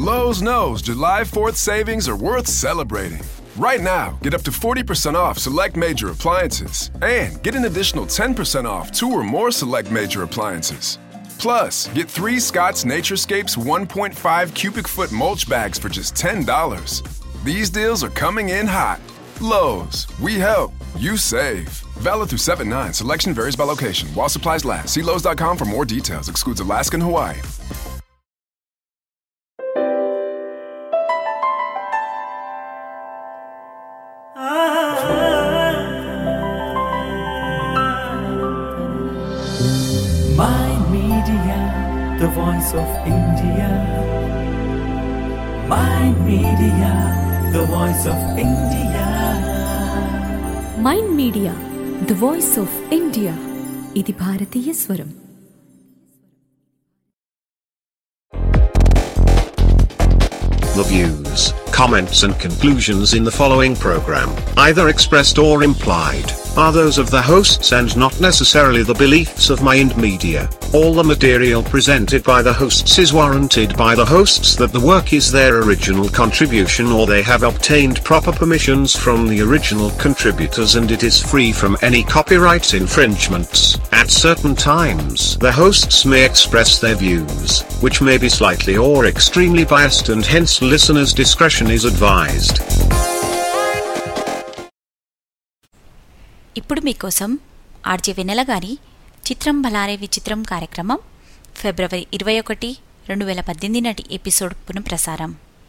Lowe's knows July 4th savings are worth celebrating. Right now, get up to 40% off select major appliances and get an additional 10% off two or more select major appliances. Plus, get three Scott's Naturescapes 1.5 cubic foot mulch bags for just $10. These deals are coming in hot. Lowe's, we help, you save. Valid through 7 9. Selection varies by location. While supplies last, see Lowe's.com for more details. Excludes Alaska and Hawaii. My Media, the voice of India. My Media, the voice of India. Mind media the voice of India ఇది భారతీయ స్వరం The views, comments, and conclusions in the following program, either expressed or implied, are those of the hosts and not necessarily the beliefs of Mind Media. All the material presented by the hosts is warranted by the hosts that the work is their original contribution or they have obtained proper permissions from the original contributors and it is free from any copyright infringements. At certain times, the hosts may express their views, which may be slightly or extremely biased and hence listeners' discretion is advised. ఇప్పుడు మీకోసం RJ వెన్నెల గారి చిత్రం బలారే విచిత్రం కార్యక్రమం ఫిబ్రవరి ఇరవై ఒకటి రెండు వేల పద్దెనిమిది నాటి ఎపిసోడ్ పునఃప్రసారం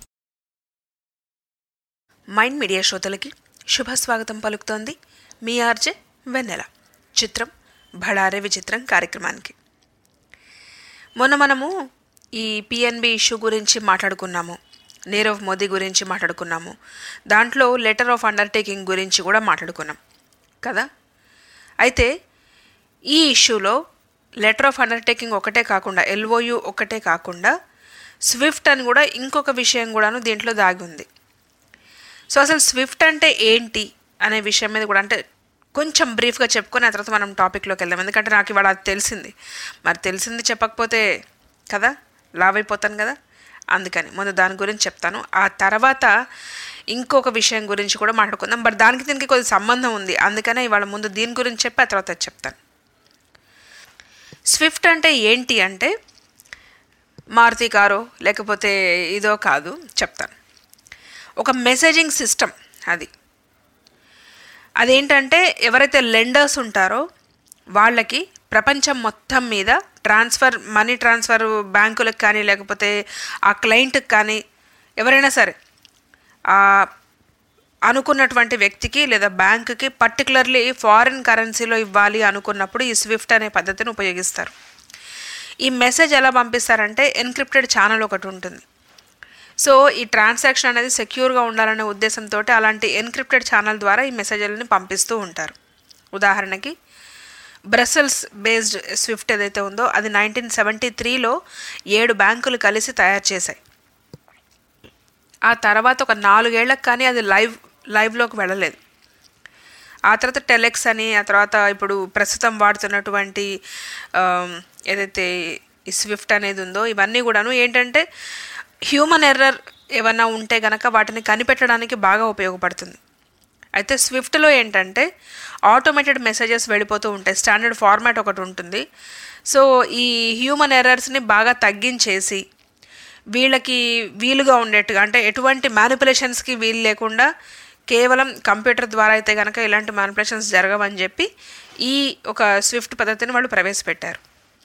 మైండ్ మీడియా శ్రోతలకి శుభ స్వాగతం పలుకుతోంది మీ ఆర్జే వెన్నెల చిత్రం భడారే విచిత్రం కార్యక్రమానికి మొన్న మనము ఈ పిఎన్బి ఇష్యూ గురించి మాట్లాడుకున్నాము నీరవ్ మోదీ గురించి మాట్లాడుకున్నాము దాంట్లో లెటర్ ఆఫ్ అండర్టేకింగ్ గురించి కూడా మాట్లాడుకున్నాం కదా అయితే ఈ ఇష్యూలో లెటర్ ఆఫ్ అండర్టేకింగ్ ఒకటే కాకుండా ఎల్ఓయు ఒకటే కాకుండా స్విఫ్ట్ అని కూడా ఇంకొక విషయం కూడాను దీంట్లో దాగి ఉంది సో అసలు స్విఫ్ట్ అంటే ఏంటి అనే విషయం మీద కూడా అంటే కొంచెం బ్రీఫ్గా చెప్పుకొని ఆ తర్వాత మనం టాపిక్లోకి వెళ్దాం ఎందుకంటే నాకు ఇవాళ అది తెలిసింది మరి తెలిసింది చెప్పకపోతే కదా లావ్ అయిపోతాను కదా అందుకని ముందు దాని గురించి చెప్తాను ఆ తర్వాత ఇంకొక విషయం గురించి కూడా మాట్లాడుకుందాం బట్ దానికి దీనికి కొద్ది సంబంధం ఉంది అందుకనే ఇవాళ ముందు దీని గురించి చెప్పి ఆ తర్వాత అది చెప్తాను స్విఫ్ట్ అంటే ఏంటి అంటే మారుతి కారో లేకపోతే ఇదో కాదు చెప్తాను ఒక మెసేజింగ్ సిస్టమ్ అది అదేంటంటే ఎవరైతే లెండర్స్ ఉంటారో వాళ్ళకి ప్రపంచం మొత్తం మీద ట్రాన్స్ఫర్ మనీ ట్రాన్స్ఫర్ బ్యాంకులకు కానీ లేకపోతే ఆ క్లయింట్కి కానీ ఎవరైనా సరే ఆ అనుకున్నటువంటి వ్యక్తికి లేదా బ్యాంకుకి పర్టికులర్లీ ఫారిన్ కరెన్సీలో ఇవ్వాలి అనుకున్నప్పుడు ఈ స్విఫ్ట్ అనే పద్ధతిని ఉపయోగిస్తారు ఈ మెసేజ్ ఎలా పంపిస్తారంటే ఎన్క్రిప్టెడ్ ఛానల్ ఒకటి ఉంటుంది సో ఈ ట్రాన్సాక్షన్ అనేది సెక్యూర్గా ఉండాలనే ఉద్దేశంతో అలాంటి ఎన్క్రిప్టెడ్ ఛానల్ ద్వారా ఈ మెసేజ్లని పంపిస్తూ ఉంటారు ఉదాహరణకి బ్రసెల్స్ బేస్డ్ స్విఫ్ట్ ఏదైతే ఉందో అది నైన్టీన్ సెవెంటీ త్రీలో ఏడు బ్యాంకులు కలిసి తయారు చేశాయి ఆ తర్వాత ఒక నాలుగేళ్లకు కానీ అది లైవ్ లైవ్లోకి వెళ్ళలేదు ఆ తర్వాత టెలెక్స్ అని ఆ తర్వాత ఇప్పుడు ప్రస్తుతం వాడుతున్నటువంటి ఆమ్, ఏదైతే ఈ స్విఫ్ట్ అనేది ఉందో ఇవన్నీ కూడాను ఏంటంటే హ్యూమన్ ఎర్రర్ ఏమన్నా ఉంటే గనక వాటిని కనిపెట్టడానికి బాగా ఉపయోగపడుతుంది అయితే స్విఫ్ట్లో ఏంటంటే ఆటోమేటెడ్ మెసేజెస్ వెళ్ళిపోతూ ఉంటాయి స్టాండర్డ్ ఫార్మాట్ ఒకటి ఉంటుంది సో ఈ హ్యూమన్ ఎర్రర్స్ని బాగా తగ్గించేసి వీళ్ళకి వీలుగా ఉండేట్టుగా అంటే ఎటువంటి మ్యానిపులేషన్స్కి వీలు లేకుండా కేవలం కంప్యూటర్ ద్వారా అయితే కనుక ఇలాంటి మ్యానిపులేషన్స్ జరగవని చెప్పి ఈ ఒక స్విఫ్ట్ పద్ధతిని వాళ్ళు ప్రవేశపెట్టారు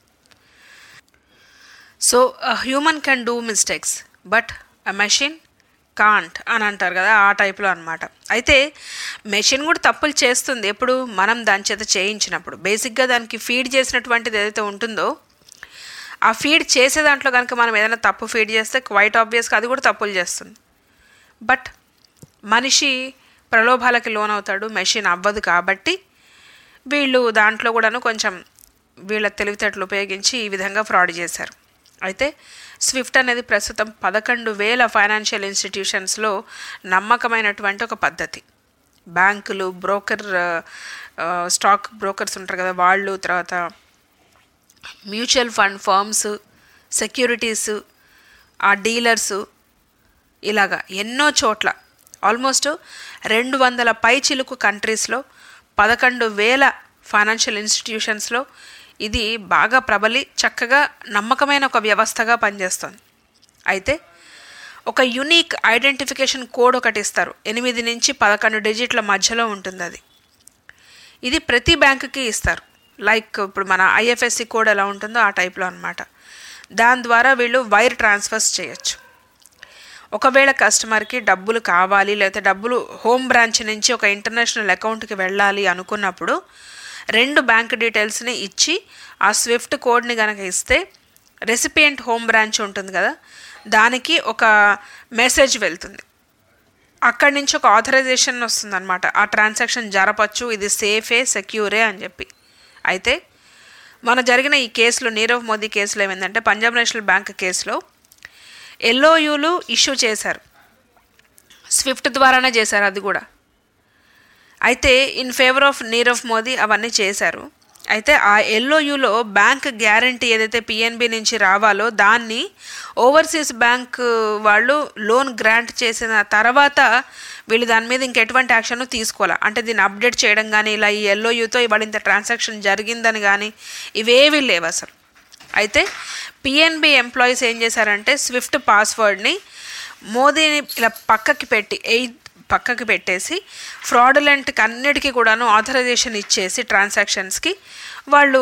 so human can do mistakes but a machine can't అని అంటారు కదా ఆ టైప్లో అనమాట అయితే మెషిన్ కూడా తప్పులు చేస్తుంది ఎప్పుడు మనం దాని చేత చేయించినప్పుడు బేసిక్గా దానికి ఫీడ్ చేసినటువంటిది ఏదైతే ఉంటుందో ఆ ఫీడ్ చేసే దాంట్లో కనుక మనం ఏదైనా తప్పు ఫీడ్ చేస్తే క్వైట్ ఆబ్వియస్గా అది కూడా తప్పులు చేస్తుంది బట్ మనిషి ప్రలోభాలకి లోనవుతాడు మెషిన్ అవ్వదు కాబట్టి వీళ్ళు దాంట్లో కూడాను కొంచెం వీళ్ళ తెలివితేటలు ఉపయోగించి ఈ విధంగా ఫ్రాడ్ చేశారు అయితే స్విఫ్ట్ అనేది ప్రస్తుతం పదకొండు వేల ఫైనాన్షియల్ ఇన్స్టిట్యూషన్స్లో నమ్మకమైనటువంటి ఒక పద్ధతి బ్యాంకులు బ్రోకర్ ఆ, స్టాక్ బ్రోకర్స్ ఉంటారు కదా వాళ్ళు తర్వాత మ్యూచువల్ ఫండ్ ఫర్మ్స్ సెక్యూరిటీస్ ఆ డీలర్స్ ఇలాగా ఎన్నో చోట్ల ఆల్మోస్ట్ రెండు వందల పై చిలుకు కంట్రీస్లో పదకొండు వేల ఫైనాన్షియల్ ఇన్స్టిట్యూషన్స్లో ఇది బాగా ప్రబలి చక్కగా నమ్మకమైన ఒక వ్యవస్థగా పనిచేస్తుంది అయితే ఒక యునీక్ ఐడెంటిఫికేషన్ కోడ్ ఒకటి ఇస్తారు ఎనిమిది నుంచి పదకొండు డిజిట్ల మధ్యలో ఉంటుంది అది ఇది ప్రతి బ్యాంకుకి ఇస్తారు లైక్ ఇప్పుడు మన ఐఎఫ్ఎస్సి కోడ్ ఎలా ఉంటుందో ఆ టైప్లో అనమాట దాని ద్వారా వీళ్ళు వైర్ ట్రాన్స్ఫర్స్ చేయొచ్చు ఒకవేళ కస్టమర్కి డబ్బులు కావాలి లేకపోతే డబ్బులు హోమ్ బ్రాంచ్ నుంచి ఒక ఇంటర్నేషనల్ అకౌంట్కి వెళ్ళాలి అనుకున్నప్పుడు రెండు బ్యాంక్ డీటెయిల్స్ని ఇచ్చి ఆ స్విఫ్ట్ కోడ్ని కనుక ఇస్తే రెసిపియంట్ హోమ్ బ్రాంచ్ ఉంటుంది కదా దానికి ఒక మెసేజ్ వెళ్తుంది అక్కడి నుంచి ఒక ఆథరైజేషన్ వస్తుందన్నమాట ఆ ట్రాన్సాక్షన్ జరపచ్చు ఇది సేఫే సెక్యూరే అని చెప్పి అయితే మన జరిగిన ఈ కేసులో నీరవ్ మోదీ కేసులో ఏమైందంటే పంజాబ్ నేషనల్ బ్యాంక్ కేసులో ఎల్ఓయూలు ఇష్యూ చేశారు స్విఫ్ట్ ద్వారానే చేశారు అది కూడా అయితే in favour of Nirav Modi అవన్నీ చేశారు అయితే ఆ ఎల్ఓయులో బ్యాంక్ గ్యారంటీ ఏదైతే పిఎన్బి నుంచి రావాలో దాన్ని ఓవర్సీస్ బ్యాంక్ వాళ్ళు లోన్ గ్రాంట్ చేసిన తర్వాత వీళ్ళు దాని మీద ఇంకెటువంటి యాక్షన్ తీసుకోవాలి అంటే దీన్ని అప్డేట్ చేయడం కానీ ఇలా ఈ ఎల్ఓయుతో ఇవాళ ఇంత ట్రాన్సాక్షన్ జరిగిందని కానీ ఇవేవీ లేవు అసలు అయితే పిఎన్బి ఎంప్లాయీస్ ఏం చేశారంటే స్విఫ్ట్ పాస్వర్డ్ని మోదీని ఇలా పక్కకి పెట్టి ఎయిట్ పక్కకి పెట్టేసి ఫ్రాడులెంట్కి అన్నిటికీ కూడాను ఆథరైజేషన్ ఇచ్చేసి ట్రాన్సాక్షన్స్కి వాళ్ళు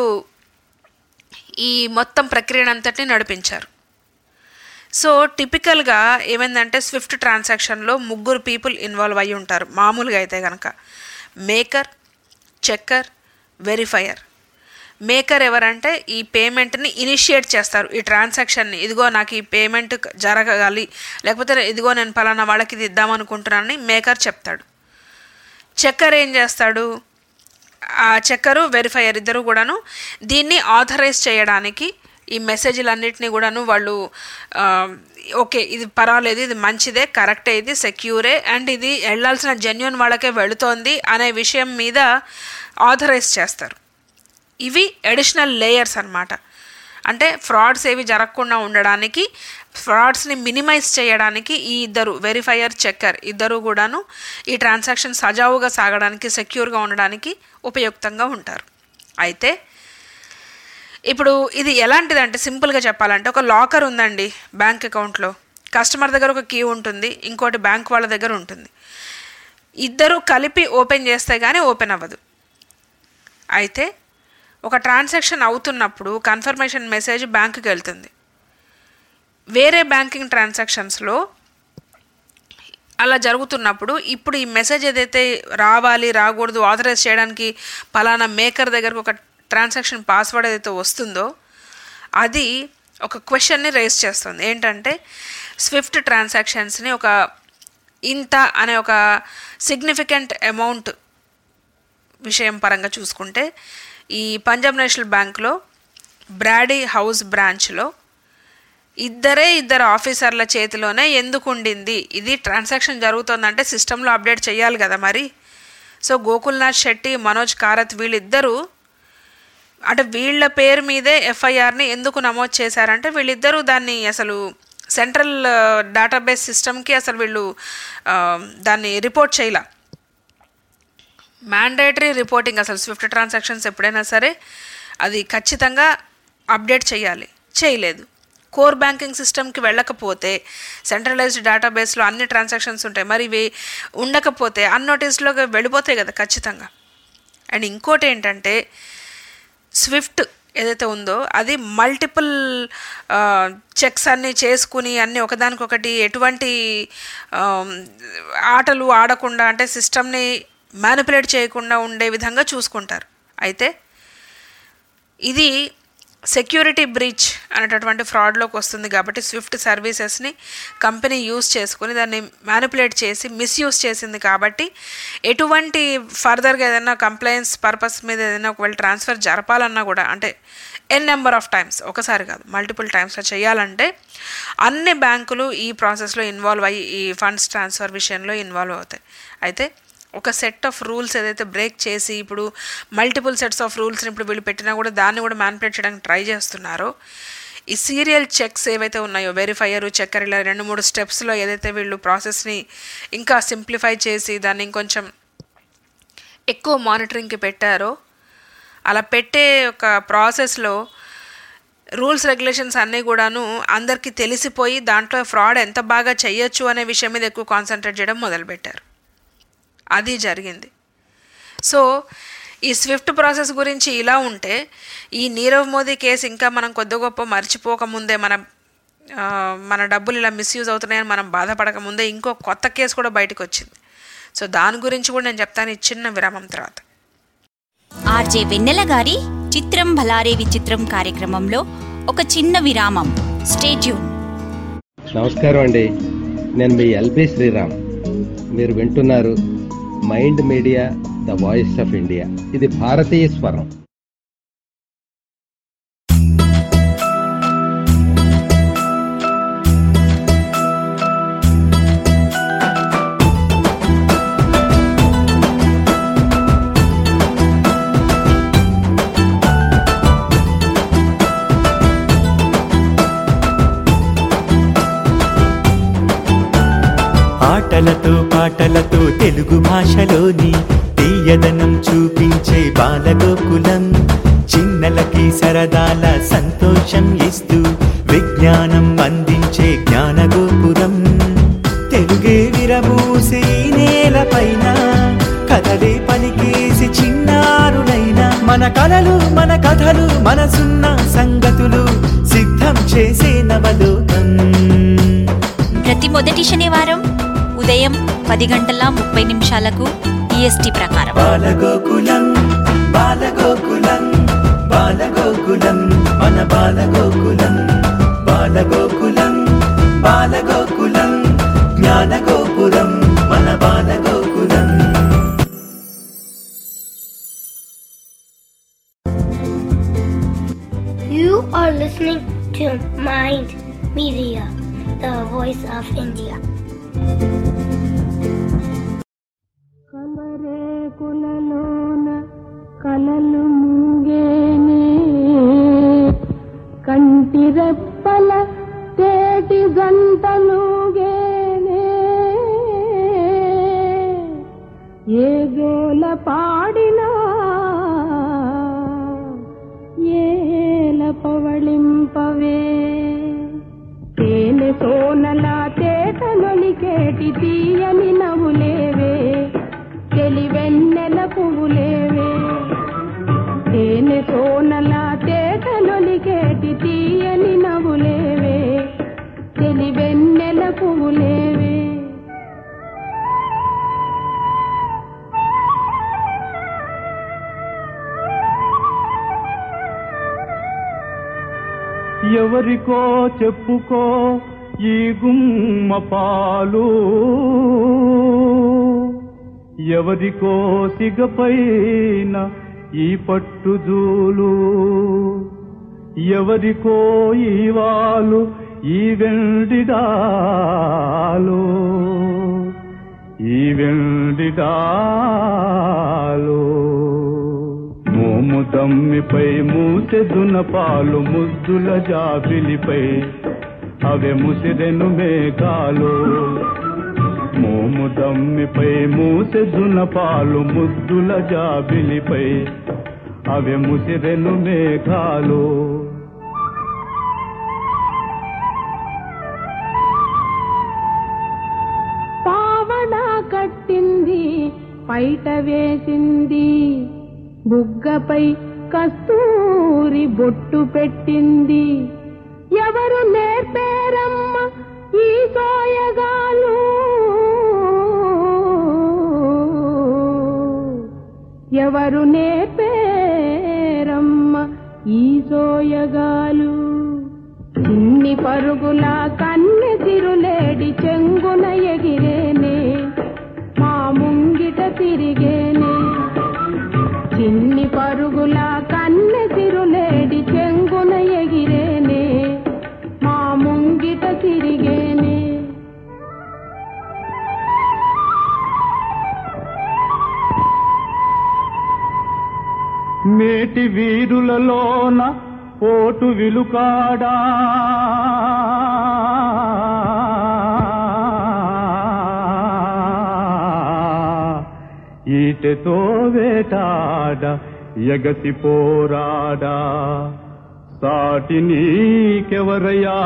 ఈ మొత్తం ప్రక్రియను అంతటిని నడిపించారు సో టిపికల్గా ఏమైందంటే స్విఫ్ట్ ట్రాన్సాక్షన్లో ముగ్గురు పీపుల్ ఇన్వాల్వ్ అయ్యి ఉంటారు మామూలుగా అయితే కనుక మేకర్ చెక్కర్ వెరిఫైయర్ మేకర్ ఎవరంటే ఈ పేమెంట్ని ఇనిషియేట్ చేస్తారు ఈ ట్రాన్సాక్షన్ని ఇదిగో నాకు ఈ పేమెంట్ జరగాలి లేకపోతే ఇదిగో నేను పలానా వాళ్ళకి ఇది ఇద్దామనుకుంటున్నానని మేకర్ చెప్తాడు చెక్కర్ ఏం చేస్తాడు ఆ చెక్కరు వెరిఫైయర్ ఇద్దరు కూడాను దీన్ని ఆథరైజ్ చేయడానికి ఈ మెసేజ్లన్నింటినీ కూడాను వాళ్ళు ఆ, ఓకే ఇది పర్వాలేదు ఇది మంచిదే కరెక్టే ఇది సెక్యూరే అండ్ ఇది వెళ్ళాల్సిన జెన్యున్ వాళ్ళకే వెళుతోంది అనే విషయం మీద ఆథరైజ్ చేస్తారు ఇవి అడిషనల్ లేయర్స్ అన్నమాట అంటే ఫ్రాడ్స్ ఏవి జరగకుండా ఉండడానికి ఫ్రాడ్స్ని మినిమైజ్ చేయడానికి ఈ ఇద్దరు వెరిఫైయర్ చెక్కర్ ఇద్దరు కూడాను ఈ ట్రాన్సాక్షన్ సజావుగా సాగడానికి సెక్యూర్గా ఉండడానికి ఉపయుక్తంగా ఉంటారు అయితే ఇప్పుడు ఇది ఎలాంటిదంటే సింపుల్గా చెప్పాలంటే ఒక లాకర్ ఉందండి బ్యాంక్ అకౌంట్లో కస్టమర్ దగ్గర ఒక కీ ఉంటుంది ఇంకోటి బ్యాంక్ వాళ్ళ దగ్గర ఉంటుంది ఇద్దరు కలిపి ఓపెన్ చేస్తే కానీ ఓపెన్ అవ్వదు అయితే ఒక ట్రాన్సాక్షన్ అవుతున్నప్పుడు కన్ఫర్మేషన్ మెసేజ్ బ్యాంకుకి వెళ్తుంది వేరే బ్యాంకింగ్ ట్రాన్సాక్షన్స్లో అలా జరుగుతున్నప్పుడు ఇప్పుడు ఈ మెసేజ్ ఏదైతే రావాలి రాకూడదు ఆథరైజ్ చేయడానికి పలానా మేకర్ దగ్గరకు ఒక ట్రాన్సాక్షన్ పాస్వర్డ్ ఏదైతే వస్తుందో అది ఒక క్వశ్చన్ని రేస్ చేస్తుంది ఏంటంటే స్విఫ్ట్ ట్రాన్సాక్షన్స్ని ఒక ఇంత అనే ఒక సిగ్నిఫికెంట్ అమౌంట్ విషయం పరంగా చూసుకుంటే ఈ పంజాబ్ నేషనల్ బ్యాంక్లో బ్రాడీ హౌస్ బ్రాంచ్లో ఇద్దరే ఇద్దరు ఆఫీసర్ల చేతిలోనే ఎందుకు ఉండింది ఇది ట్రాన్సాక్షన్ జరుగుతుందంటే సిస్టంలో అప్డేట్ చేయాలి కదా మరి సో గోకుల్నాథ్ శెట్టి మనోజ్ కారత్ వీళ్ళిద్దరూ అంటే వీళ్ళ పేరు మీదే ఎఫ్ఐఆర్ని ఎందుకు నమోదు చేశారంటే వీళ్ళిద్దరూ దాన్ని అసలు సెంట్రల్ డేటాబేస్ సిస్టమ్కి అసలు వీళ్ళు ఆ, దాన్ని రిపోర్ట్ చేయలే మ్యాండేటరీ రిపోర్టింగ్ అసలు స్విఫ్ట్ ట్రాన్సాక్షన్స్ ఎప్పుడైనా సరే అది ఖచ్చితంగా అప్డేట్ చేయాలి చేయలేదు కోర్ బ్యాంకింగ్ సిస్టమ్కి వెళ్ళకపోతే సెంట్రలైజ్డ్ డేటాబేస్లో అన్ని ట్రాన్సాక్షన్స్ ఉంటాయి మరి ఇవి ఉండకపోతే అన్నోటీస్లోకి వెళ్ళిపోతాయి కదా ఖచ్చితంగా అండ్ ఇంకోటి ఏంటంటే స్విఫ్ట్ ఏదైతే ఉందో అది మల్టిపుల్ చెక్స్ అన్నీ చేసుకుని అన్నీ ఒకదానికొకటి ఎటువంటి ఆ, ఆటలు ఆడకుండా అంటే సిస్టమ్ని మ్యానిపులేట్ చేయకుండా ఉండే విధంగా చూసుకుంటారు అయితే ఇది సెక్యూరిటీ బ్రీచ్ అనేటటువంటి ఫ్రాడ్లోకి వస్తుంది కాబట్టి స్విఫ్ట్ సర్వీసెస్ని కంపెనీ యూస్ చేసుకుని దాన్ని మ్యానిపులేట్ చేసి మిస్యూజ్ చేసింది కాబట్టి ఎటువంటి ఫర్దర్గా ఏదైనా కంప్లైంట్స్ పర్పస్ మీద ఏదైనా ఒకవేళ ట్రాన్స్ఫర్ జరపాలన్నా కూడా అంటే ఎన్ నెంబర్ ఆఫ్ టైమ్స్ ఒకసారి కాదు మల్టిపుల్ టైమ్స్లో చేయాలంటే అన్ని బ్యాంకులు ఈ ప్రాసెస్లో ఇన్వాల్వ్ అయ్యి ఈ ఫండ్స్ ట్రాన్స్ఫర్ విషయంలో ఇన్వాల్వ్ అవుతాయి అయితే ఒక సెట్ ఆఫ్ రూల్స్ ఏదైతే బ్రేక్ చేసి ఇప్పుడు మల్టిపుల్ సెట్స్ ఆఫ్ రూల్స్ని ఇప్పుడు వీళ్ళు పెట్టినా కూడా దాన్ని కూడా మ్యానిపులేట్ చేయడానికి ట్రై చేస్తున్నారో ఈ సీరియల్ చెక్స్ ఏవైతే ఉన్నాయో వెరిఫైయర్ చెక్కర్ ఇలా రెండు మూడు స్టెప్స్లో ఏదైతే వీళ్ళు ప్రాసెస్ని ఇంకా సింప్లిఫై చేసి దాన్ని ఇంకొంచెం ఎక్కువ మానిటరింగ్కి పెట్టారో అలా పెట్టే ఒక ప్రాసెస్లో రూల్స్ రెగ్యులేషన్స్ అన్నీ కూడాను అందరికీ తెలిసిపోయి దాంట్లో ఫ్రాడ్ ఎంత బాగా చేయొచ్చు అనే విషయం మీద ఎక్కువ కాన్సన్ట్రేట్ చేయడం మొదలుపెట్టారు అది జరిగింది సో ఈ స్విఫ్ట్ ప్రాసెస్ గురించి ఇలా ఉంటే ఈ నీరవ్ మోదీ కేసు ఇంకా మనం కొద్ది గొప్ప మర్చిపోకముందే మన ఆ, మన డబ్బులు ఇలా మిస్యూజ్ అవుతున్నాయని మనం బాధపడకముందే ఇంకో కొత్త కేసు కూడా బయటకు వచ్చింది సో దాని గురించి కూడా నేను చెప్తాను ఈ చిన్న విరామం తర్వాత ఆర్జే వెన్నెల గారి చిత్రం భలారే విచిత్రం కార్యక్రమంలో ఒక చిన్న విరామం స్టేట్యూన్ నమస్కారం అండి నేను మీ ఎల్బి శ్రీరామ్ మీరు వింటున్నారు mind media the voice of India ఇది భారతీయ స్వరం ఆటలతో పాటలతో తెలుగు భాషలోని తీయదనం చూపించే బాలగోకులం చిన్నలకి సరదాల సంతోషం ఇస్తూ విజ్ఞానం అందించే జ్ఞానగోపురం తెలుగే విరబూసే ఈ నేలపైన కథలే పలికేసి చిన్నారులైన మన కలలు మన కథలు మనసున్న సంగతులు సిద్ధం చేసే నవలోకం ప్రతి మొదటి శనివారం ఉదయం పది గంటల ముప్పై నిమిషాలకు ఈఎస్టీ ప్రకారం బాలగోకులం బాలగోకులం బాలగోకులం మన బాలగోకులం బాలగోకులం బాలగోకులం జ్ఞానగోపురం మన Balagokulam You are listening to Mind Media, the voice of India. కలలు ముంగేనే కంటిరెప్పల తేటి గంటలుగేనే ఏ గోల పాడినా ఏల పవళింపవే తేనె సోనల తేటలొలికేటి తీయని నవ్వులేవే తెలివెన్నెల పువ్వులేవే తేనె సోనల తేటలొలికేటి తీయని నవ్వులేవే తెలివెన్నెల పువ్వులేవే ఎవరికో చెప్పుకో ఈ గుమ్మ పాలు ఎవరికో సిగపైన ఈ పట్టుజూలు ఎవరికో ఈ వాలు ఈ వెండిడాలు ఈ వెండిడాలు మోము తమ్మిపై మూసెదున పాలు ముద్దుల జాబిలిపై అవే ముసిరెను మేఘాలు మోము దమ్మిపై మూసెదున పాలు ముద్దుల జాబిలిపై అవే ముసిరెను మేఘాలు పావడ కట్టింది పైట వేసింది బుగ్గపై కస్తూరి బొట్టు పెట్టింది ఎవరు నేర్పేరమ్మ ఈ సోయగాలు ఎవరు నేర్పేరమ్మ ఈ సోయగాలు చిన్ని పరుగుల కన్నె తిరులేడి చెంగున ఎగిరేనే మా ముంగిట తిరిగేనే చిన్ని పరుగుల కన్నె తిరులేడి చెంగున ఎగిరేనే మా ముంగిట తిరిగేనే మేటి వీరులలోన ఓటు విలుకాడా ఈటెతో వేటాడ ఎగసి పోరాడా సాటి నీకెవరయ్యా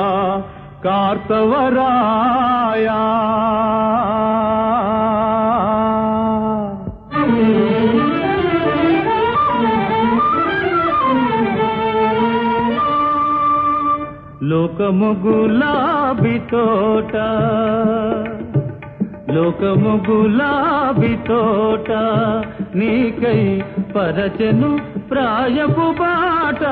కార్తవరాయా లోకము గులాబీ తోట లోకము గులాబీ తోట నీకై పరచెను ప్రాయపు బాట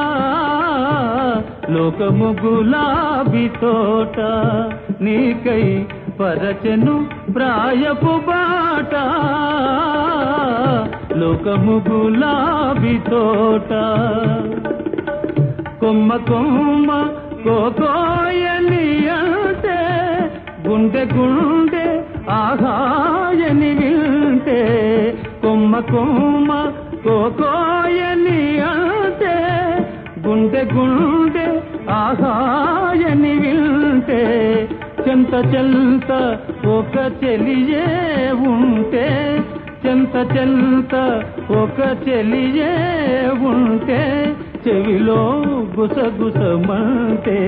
లోకము గులాబీ తోట నీకై పరచెను ప్రాయపు బాట లోకము గులాబీ తోట కొమ్మ కొమ్మ కోకోయని అంటే గుండె గుండె ఆహాయని వింటే కొమ్మ కొమ్మ కోకోయని అంటే గుండె గుండె ఆహాయని వింటే చెంత చెంత ఒక చెలియే ఉంటే చెంత చెంత ఒక చెలియే ఉంటే చెవిలో గుసగుసమంటే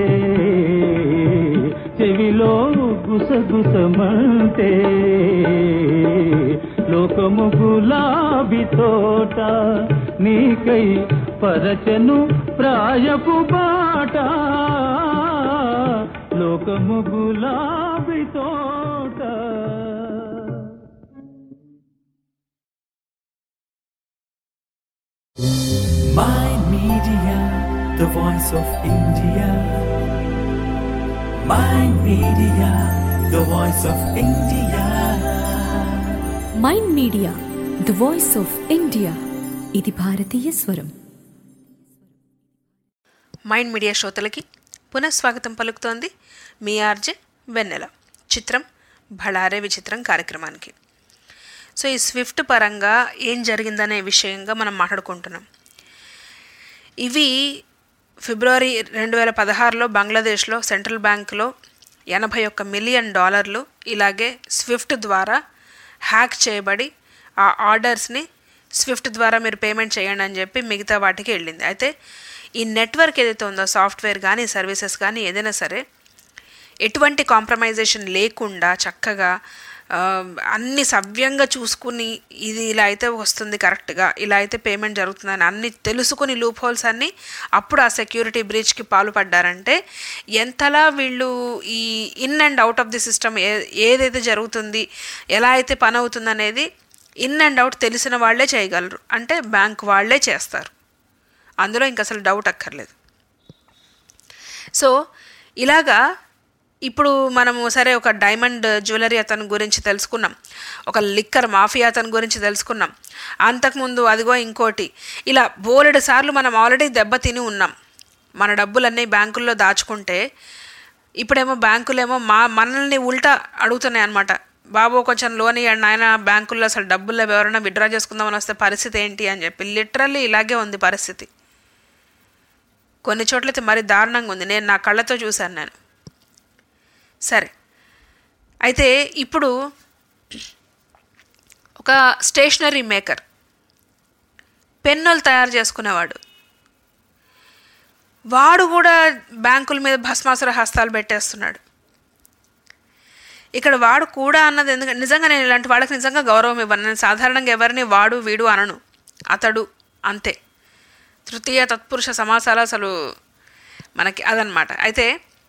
చెవిలో గుసగుసమంటే లోకము గులాబీ తోట నీకై పరచను ప్రాయపు బాట లోకము గులాబీ తోట Mind Media, the voice of India. Mind Media, the voice of India. Mind media the voice of India ఇది భారతీయ స్వరం మైండ్ మీడియా శ్రోతలకి పునఃస్వాగతం పలుకుతోంది మీ ఆర్జే వెన్నెల చిత్రం భళారే విచిత్రం కార్యక్రమానికి సో ఈ స్విఫ్ట్ పరంగా ఏం జరిగిందనే విషయంగా మనం మాట్లాడుకుంటున్నాం ఇవి ఫిబ్రవరి రెండు వేల పదహారులో బంగ్లాదేశ్లో సెంట్రల్ బ్యాంకులో ఎనభై ఒక్క మిలియన్ డాలర్లు ఇలాగే స్విఫ్ట్ ద్వారా హ్యాక్ చేయబడి ఆ ఆర్డర్స్ని స్విఫ్ట్ ద్వారా మీరు పేమెంట్ చేయండి అని చెప్పి మిగతా వాటికి వెళ్ళింది అయితే ఈ నెట్వర్క్ ఏదైతే ఉందో సాఫ్ట్వేర్ కానీ సర్వీసెస్ కానీ ఏదైనా సరే ఎటువంటి కాంప్రమైజేషన్ లేకుండా చక్కగా ఆ, అన్ని సవ్యంగా చూసుకుని ఇది ఇలా అయితే వస్తుంది కరెక్ట్గా ఇలా అయితే పేమెంట్ జరుగుతుందని అన్ని తెలుసుకుని లూప్ హోల్స్ అన్ని అప్పుడు ఆ సెక్యూరిటీ బ్రీచ్కి పాల్పడ్డారంటే ఎంతలా వీళ్ళు ఈ in and out of the system ఏ ఏదైతే జరుగుతుంది ఎలా అయితే పని అవుతుంది అనేది ఇన్ అండ్ అవుట్ తెలిసిన వాళ్ళే చేయగలరు అంటే బ్యాంక్ వాళ్ళే చేస్తారు అందులో ఇంక అసలు డౌట్ అక్కర్లేదు సో ఇలాగా ఇప్పుడు మనము సరే ఒక డైమండ్ జ్యువెలరీ అతని గురించి తెలుసుకున్నాం ఒక లిక్కర్ మాఫియా అతని గురించి తెలుసుకున్నాం అంతకుముందు అదిగో ఇంకోటి ఇలా బోలెడు సార్లు మనం ఆల్రెడీ దెబ్బతిని ఉన్నాం మన డబ్బులన్నీ బ్యాంకుల్లో దాచుకుంటే ఇప్పుడేమో బ్యాంకులేమో మా మనల్ని ఉల్టా అడుగుతున్నాయి అనమాట బాబు కొంచెం లోన్ ఇవ్వండి నాయన బ్యాంకుల్లో అసలు డబ్బులు ఎవరైనా విడ్రా చేసుకుందామని వస్తే పరిస్థితి ఏంటి అని చెప్పి లిటరల్లీ ఇలాగే ఉంది పరిస్థితి కొన్ని చోట్లయితే మరి దారుణంగా ఉంది నేను నా కళ్ళతో చూశాను నేను సరే అయితే ఇప్పుడు ఒక స్టేషనరీ మేకర్ పెన్నులు తయారు చేసుకునేవాడు వాడు కూడా బ్యాంకుల మీద భస్మాసుర హస్తాలు పెట్టేస్తున్నాడు ఇక్కడ వాడు కూడా అన్నది ఎందుకంటే నిజంగా నేను ఇలాంటి వాళ్ళకి నిజంగా గౌరవం ఇవ్వను నేను సాధారణంగా ఎవరిని వాడు వీడు అనను అతడు అంతే తృతీయ తత్పురుష సమాసాలు అసలు మనకి అదనమాట అయితే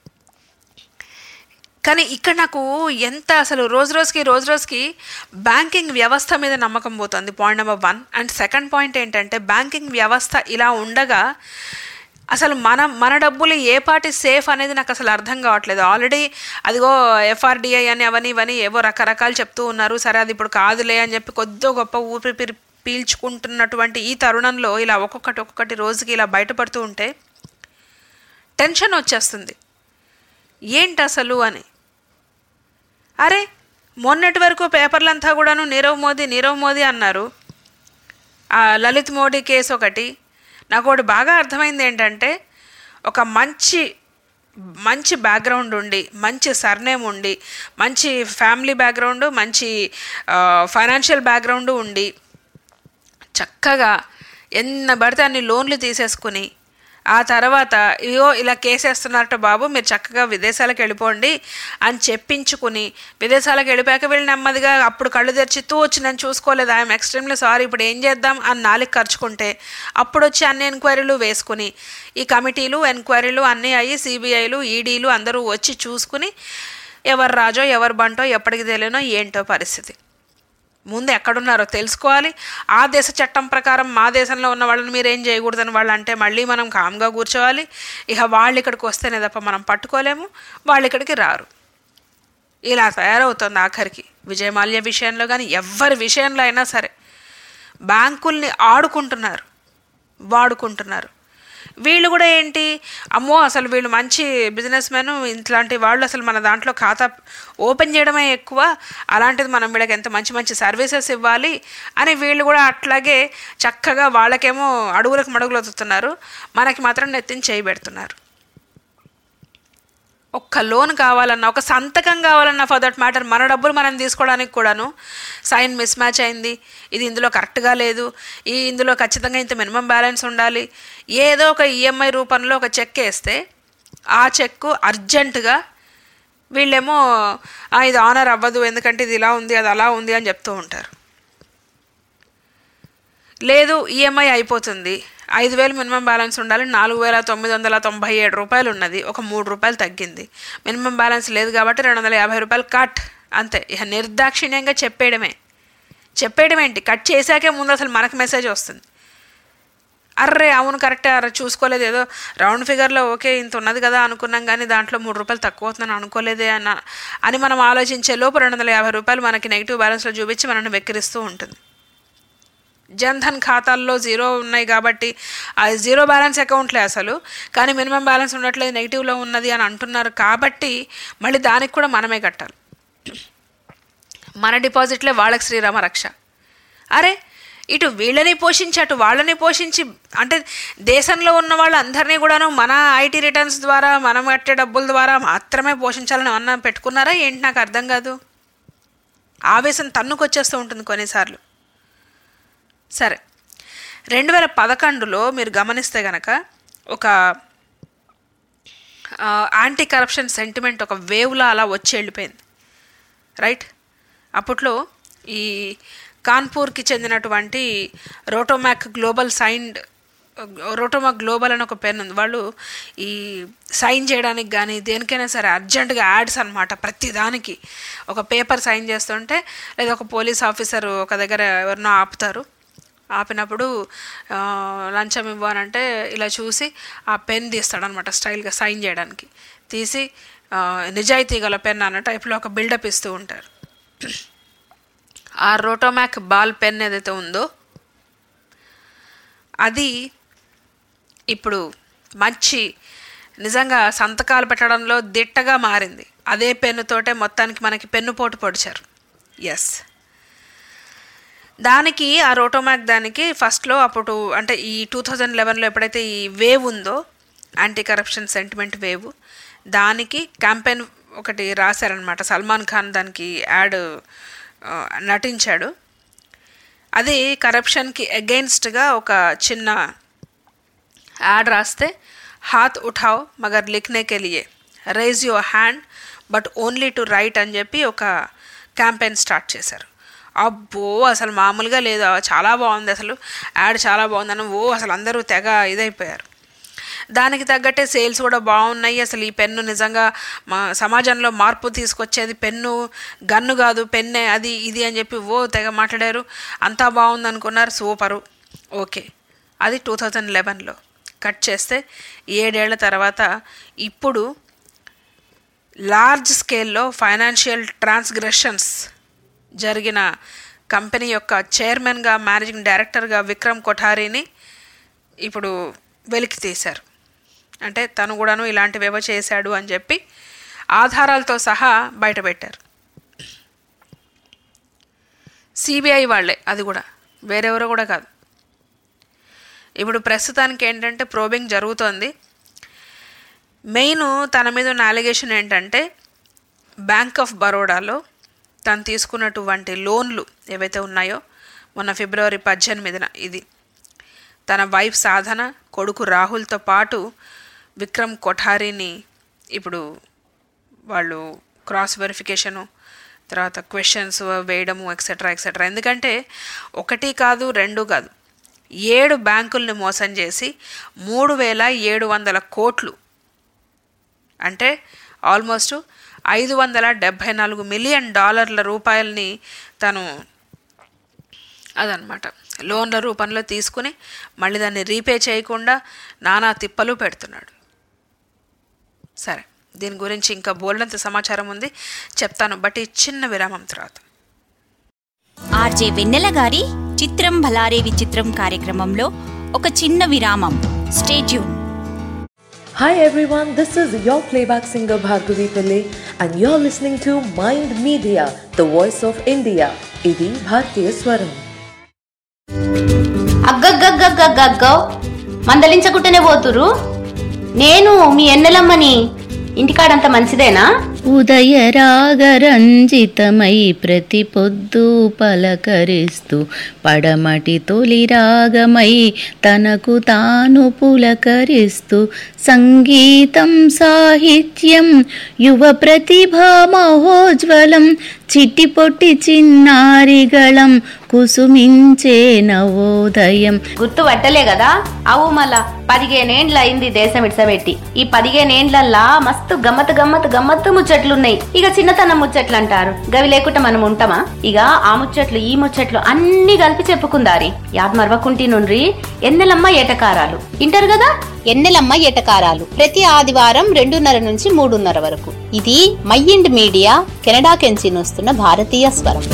కానీ ఇక్కడ నాకు ఎంత అసలు రోజు రోజుకి రోజు రోజుకి బ్యాంకింగ్ వ్యవస్థ మీద నమ్మకం పోతుంది point number one and second point ఏంటంటే బ్యాంకింగ్ వ్యవస్థ ఇలా ఉండగా అసలు మన మన డబ్బులు ఏ పార్టీ సేఫ్ అనేది నాకు అసలు అర్థం కావట్లేదు ఆల్రెడీ అదిగో ఎఫ్ఆర్డిఐ అని అవని ఇవని ఏవో రకరకాలు చెప్తూ ఉన్నారు సరే అది ఇప్పుడు కాదులే అని చెప్పి కొద్దో గొప్ప ఊపిరి పిరి- పీల్చుకుంటున్నటువంటి ఈ తరుణంలో ఇలా ఒక్కొక్కటి ఒక్కొక్కటి రోజుకి ఇలా బయటపడుతూ ఉంటే టెన్షన్ వచ్చేస్తుంది ఏంటి అసలు అని అరే మొన్నటి వరకు పేపర్లంతా కూడాను నీరవ్ మోదీ నీరవ్ మోదీ అన్నారు ఆ లలిత్ మోడీ కేసు ఒకటి నాకు ఒకటి బాగా అర్థమైంది ఏంటంటే ఒక మంచి మంచి బ్యాక్గ్రౌండ్ ఉండి మంచి సర్నేమ్ ఉండి మంచి ఫ్యామిలీ బ్యాక్గ్రౌండ్ మంచి ఫైనాన్షియల్ బ్యాక్గ్రౌండ్ ఉండి చక్కగా ఎన్న పడితే అన్ని లోన్లు తీసేసుకుని ఆ తర్వాత ఇయో ఇలా కేసేస్తున్నారట బాబు మీరు చక్కగా విదేశాలకు వెళ్ళిపోండి అని చెప్పించుకుని విదేశాలకు వెళ్ళిపోయాక వీళ్ళు నెమ్మదిగా అప్పుడు కళ్ళు తెరిచి తూ వచ్చి నేను చూసుకోలేదు ఐఎమ్ ఎక్స్ట్రీమ్లీ సారీ ఇప్పుడు ఏం చేద్దాం అని నాలుగు ఖర్చుకుంటే అప్పుడు వచ్చి అన్ని ఎంక్వైరీలు వేసుకుని ఈ కమిటీలు ఎంక్వైరీలు అన్నీ అయ్యి సిబిఐలు ఈడీలు అందరూ వచ్చి చూసుకుని ఎవరు రాజో ఎవరు బంటో ఎప్పటికి తెలియనో ఏంటో పరిస్థితి ముందు ఎక్కడున్నారో తెలుసుకోవాలి ఆ దేశ చట్టం ప్రకారం మా దేశంలో ఉన్న వాళ్ళని మీరు ఏం చేయకూడదని వాళ్ళు అంటే మళ్ళీ మనం కామ్గా కూర్చోవాలి ఇక వాళ్ళు ఇక్కడికి వస్తేనే తప్ప మనం పట్టుకోలేము వాళ్ళు ఇక్కడికి రారు ఇలా తయారవుతుంది ఆఖరికి విజయమాల్య విషయంలో కానీ ఎవరి విషయంలో అయినా సరే బ్యాంకుల్ని ఆడుకుంటున్నారు వాడుకుంటున్నారు వీళ్ళు కూడా ఏంటి అమ్మో అసలు వీళ్ళు మంచి బిజినెస్ మెన్ ఇట్లాంటి వాళ్ళు అసలు మన దాంట్లో ఖాతా ఓపెన్ చేయడమే ఎక్కువ అలాంటిది మనం వీళ్ళకి ఎంత మంచి మంచి సర్వీసెస్ ఇవ్వాలి అని వీళ్ళు కూడా అట్లాగే చక్కగా వాళ్ళకేమో అడుగులకు మడుగులు వదుతున్నారు మనకి మాత్రం నెత్తిని చేయి పెడుతున్నారు ఒక్క లోన్ కావాలన్నా ఒక సంతకం కావాలన్నా ఫర్ దట్ మ్యాటర్ మన డబ్బులు మనం తీసుకోవడానికి కూడాను సైన్ మిస్ మ్యాచ్ అయింది ఇది ఇందులో కరెక్ట్గా లేదు ఈ ఇందులో ఖచ్చితంగా ఇంత మినిమం బ్యాలెన్స్ ఉండాలి ఏదో ఒక ఈఎంఐ రూపంలో ఒక చెక్ వేస్తే ఆ చెక్కు అర్జెంటుగా వీళ్ళేమో "ఆ, ఇది ఆనర్ అవ్వదు ఎందుకంటే ఇది ఇలా ఉంది అది అలా ఉంది అని చెప్తూ ఉంటారు లేదు ఈఎంఐ అయిపోతుంది ఐదు వేలు మినిమం బ్యాలెన్స్ ఉండాలి నాలుగు వేల తొమ్మిది వందల తొంభై ఏడు రూపాయలు ఉన్నది ఒక మూడు రూపాయలు తగ్గింది మినిమం బ్యాలెన్స్ లేదు కాబట్టి రెండు వందల యాభై రూపాయలు కట్ అంతే ఇక నిర్దాక్షిణ్యంగా చెప్పేయడమే చెప్పేయడం ఏంటి కట్ చేశాకే ముందు అసలు మనకు మెసేజ్ వస్తుంది అర్రే అవును కరెక్టే అరే చూసుకోలేదు ఏదో రౌండ్ ఫిగర్లో ఓకే ఇంత ఉన్నది కదా అనుకున్నాం కానీ దాంట్లో మూడు రూపాయలు తక్కువ అవుతుందని అనుకోలేదే అన్న అని మనం ఆలోచించే లోపు రెండు వందల యాభై రూపాయలు మనకి నెగిటివ్ బ్యాలెన్స్లో చూపించి మనల్ని వెక్కిరిస్తూ ఉంటుంది జన్ధన్ ఖాతాల్లో జీరో ఉన్నాయి కాబట్టి అది జీరో బ్యాలెన్స్ అకౌంట్లే అసలు కానీ మినిమం బ్యాలెన్స్ ఉండట్లేదు నెగిటివ్లో ఉన్నది అని అంటున్నారు కాబట్టి మళ్ళీ దానికి కూడా మనమే కట్టాలి మన డిపాజిట్లే వాళ్ళకి శ్రీరామ రక్ష అరే ఇటు వీళ్ళని పోషించి అటు వాళ్ళని పోషించి అంటే దేశంలో ఉన్న వాళ్ళందరినీ కూడాను మన ఐటీ రిటర్న్స్ ద్వారా మనం కట్టే డబ్బుల ద్వారా మాత్రమే పోషించాలని అన్న పెట్టుకున్నారా ఏంటి నాకు అర్థం కాదు ఆవేశం తన్నుకొచ్చేస్తూ ఉంటుంది కొన్నిసార్లు సరే రెండు వేల పదకొండులో మీరు గమనిస్తే గనక ఒక యాంటీ కరప్షన్ సెంటిమెంట్ ఒక వేవ్లా అలా వచ్చి వెళ్ళిపోయింది రైట్ అప్పట్లో ఈ కాన్పూర్కి చెందినటువంటి Rotomac global signed Rotomac global అని ఒక పెన్ ఉంది వాళ్ళు ఈ సైన్ చేయడానికి కానీ దేనికైనా సరే అర్జెంటుగా యాడ్స్ అనమాట ప్రతి దానికి ఒక పేపర్ సైన్ చేస్తుంటే లేదా ఒక పోలీస్ ఆఫీసర్ ఒక దగ్గర ఎవరినో ఆపుతారు ఆపినప్పుడు ఆ, లంచం ఇవ్వాలంటే ఇలా చూసి ఆ పెన్ తీస్తాడనమాట స్టైల్గా సైన్ చేయడానికి తీసి ఆ, నిజాయితీ గల పెన్ అన్న టైప్లో ఒక బిల్డప్ ఇస్తూ ఉంటారు ఆ రోటోమాక్ బాల్ పెన్ ఏదైతే ఉందో అది ఇప్పుడు మంచి నిజంగా సంతకాలు పెట్టడంలో దిట్టగా మారింది అదే పెన్నుతోటే మొత్తానికి మనకి పెన్ను పోటు పొడిచారు ఎస్ దానికి ఆ రోటోమాక్ దానికి ఫస్ట్లో అప్పుడు అంటే ఈ టూ థౌజండ్ లెవెన్లో ఎప్పుడైతే ఈ వేవ్ ఉందో యాంటీ కరప్షన్ సెంటిమెంట్ వేవ్ దానికి క్యాంపెయిన్ ఒకటి రాశారనమాట సల్మాన్ ఖాన్ దానికి యాడ్ ఆ, నటించాడు అది కరప్షన్కి అగెయిన్స్ట్గా ఒక చిన్న యాడ్ రాస్తే హాత్ ఉఠావ్ మగర్ లిఖనే కే లియే raise your hand but only to write అని చెప్పి ఒక క్యాంపెయిన్ స్టార్ట్ చేశారు అబ్బో అసలు మామూలుగా లేదు చాలా బాగుంది అసలు యాడ్ చాలా బాగుందని ఓ అసలు అందరూ తెగ ఇదైపోయారు దానికి తగ్గట్టే సేల్స్ కూడా బాగున్నాయి అసలు ఈ పెన్ను నిజంగా మా సమాజంలో మార్పు తీసుకొచ్చేది పెన్ను గన్ను కాదు పెన్నే అది ఇది అని చెప్పి ఓ తెగ మాట్లాడారు అంతా బాగుంది అనుకున్నారు సూపరు ఓకే అది టూ థౌజండ్ లెవెన్లో కట్ చేస్తే ఏడేళ్ల తర్వాత ఇప్పుడు లార్జ్ స్కేల్లో ఫైనాన్షియల్ ట్రాన్స్గ్రెషన్స్ జరిగిన కంపెనీ యొక్క చైర్మన్గా మేనేజింగ్ డైరెక్టర్గా విక్రమ్ కొఠారీని ఇప్పుడు వెలికి తీశారు అంటే తను కూడాను ఇలాంటివేవో చేశాడు అని చెప్పి ఆధారాలతో సహా బయటపెట్టారు సిబిఐ వాళ్ళే అది కూడా వేరెవరో కూడా కాదు ఇప్పుడు ప్రస్తుతానికి ఏంటంటే ప్రోబింగ్ జరుగుతోంది మెయిన్ తన మీద ఉన్న అలిగేషన్ ఏంటంటే బ్యాంక్ ఆఫ్ బరోడాలో తను తీసుకున్నటువంటి లోన్లు ఏవైతే ఉన్నాయో మొన్న ఫిబ్రవరి పద్దెనిమిదిన ఇది తన వైఫ్ సాధన కొడుకు రాహుల్తో పాటు విక్రమ్ కొఠారీని ఇప్పుడు వాళ్ళు క్రాస్ వెరిఫికేషను తర్వాత క్వశ్చన్స్ వేయడము ఎక్సెట్రా ఎక్సెట్రా ఎందుకంటే ఒకటి కాదు రెండు కాదు ఏడు బ్యాంకుల్ని మోసం చేసి మూడు వేల ఏడు వందల కోట్లు అంటే ఆల్మోస్ట్ ఐదు వందల డెబ్భై నాలుగు మిలియన్ డాలర్ల రూపాయలని తను అదనమాట లోన్ల రూపంలో తీసుకుని మళ్ళీ దాన్ని రీపే చేయకుండా నానా తిప్పలు పెడుతున్నాడు సరే దీని గురించి ఇంకా బోల్డంత సమాచారం ఉంది చెప్తాను బట్ ఈ చిన్న విరామం తర్వాత ఆర్జే వెన్నెల గారి చిత్రం భలారే విచిత్రం కార్యక్రమంలో ఒక చిన్న విరామం stay tuned Hi everyone, this is your playback singer Bhargavi Pillai and you're listening to Mind Media, the voice of India. ఇది భారతీయ స్వరం అగ్గగ్గగ్గగ్గగ్గో మందలించకుంటేనే పోతురు నేను మీ ఎన్నెలమ్మని ఇంటికాడంత మంచిదేనా ఉదయ రాగరంజితమై ప్రతి పొద్దు పలకరిస్తూ పడమటి తొలి రాగమై తనకు తాను పులకరిస్తూ సంగీతం సాహిత్యం యువ ప్రతిభా మహోజ్వలం చిట్టి పొట్టి చిన్నారిగళం కుసుమించే నవోదయం గుర్తు పట్టలే కదా అవు మళ్ళా పదిహేనేండ్ల అయింది దేశం ఇడ్సబెట్టి ఈ పదిహేనేండ్లల్లా మస్తు గమ్మత్ గమ్మత్ గమ్మత్తు ముచ్చట్లున్నాయి ఇక చిన్నతనం ముచ్చట్లు అంటారు గవి లేకుండా మనం ఉంటామా ఇక ఆ ముచ్చట్లు ఈ ముచ్చట్లు అన్ని కలిపి చెప్పుకుందారి యాద్ మరవకుంటి నుండ్రి ఎన్నెలమ్మ ఏటకారాలు ఇంటారు కదా ఎన్నెలమ్మ ఎటకారాలు ప్రతి ఆదివారం రెండున్నర నుంచి మూడున్నర వరకు ఇది మైండ్ మీడియా కెనడా కెంచి వస్తున్న భారతీయ స్వరం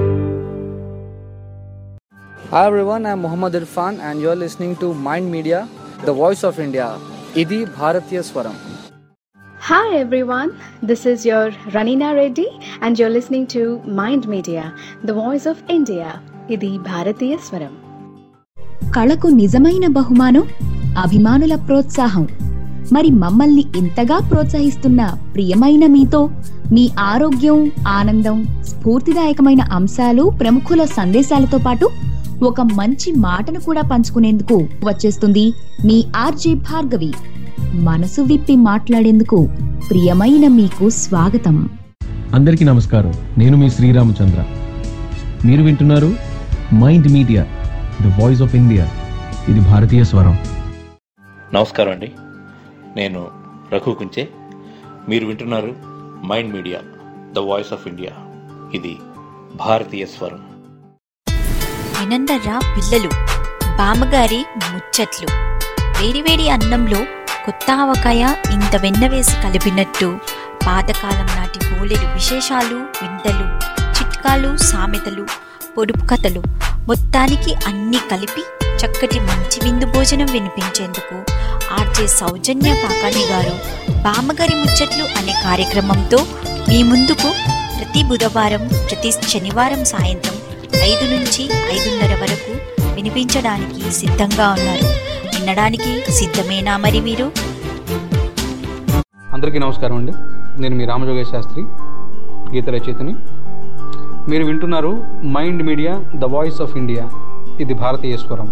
Hi everyone, I'm Muhammad Irfan and you're listening to Mind Media, the voice of India. Idi Bharatiya Swaram. Hi everyone, this is your Ranina Reddy and you're listening to Mind Media, the voice of India. ఇది భారతీయ స్వరం కళకు నిజమైన బహుమానం అభిమానుల ప్రోత్సాహం మరి మమ్మల్ని ఇంతగా ప్రోత్సహిస్తున్న ప్రియమైన మీతో మీ ఆరోగ్యం ఆనందం స్ఫూర్తిదాయకమైన అంశాలు ప్రముఖుల సందేశాలతో పాటు ఒక మంచి మాటను కూడా పంచుకునేందుకు వచ్చేస్తుంది మీ ఆర్జే భార్గవి మనసు విప్పి మాట్లాడేందుకు ప్రియమైన మీకు స్వాగతం అందరికీ నమస్కారం నేను మీ శ్రీరామచంద్ర మీరు వింటున్నారు mind media the voice of India ఇది భారతీయ స్వరం నమస్కారం అండి నేను రఘు కుంచే మీరు వింటున్నారు mind media the voice of India ఇది భారతీయ స్వరం వినందర్రా పిల్లలు బామ్మగారి ముచ్చట్లు వేడివేడి అన్నంలో కొత్త ఆవకాయ ఇంత వెన్న వేసి కలిపినట్టు పాతకాలం నాటి బోలెడు విశేషాలు వింతలు చిట్కాలు సామెతలు పొడుపు కథలు మొత్తానికి అన్నీ కలిపి చక్కటి మంచి విందు భోజనం వినిపించేందుకు ఆర్జే సౌజన్య కాకాని గారు బామ్మగారి ముచ్చట్లు అనే కార్యక్రమంతో మీ ముందుకు ప్రతి బుధవారం ప్రతి శనివారం సాయంత్రం ఐదు నుంచి ఐదున్నర వరకు వినిపించడానికి సిద్ధంగా ఉన్నారు వినడానికి సిద్ధమేనా మరి మీరు అందరికీ నమస్కారం అండి నేను మీ రామజోగేశ్ శాస్త్రి గీత రచయితని మీరు వింటున్నారు mind media the voice of India ఇది భారతీయ స్వరం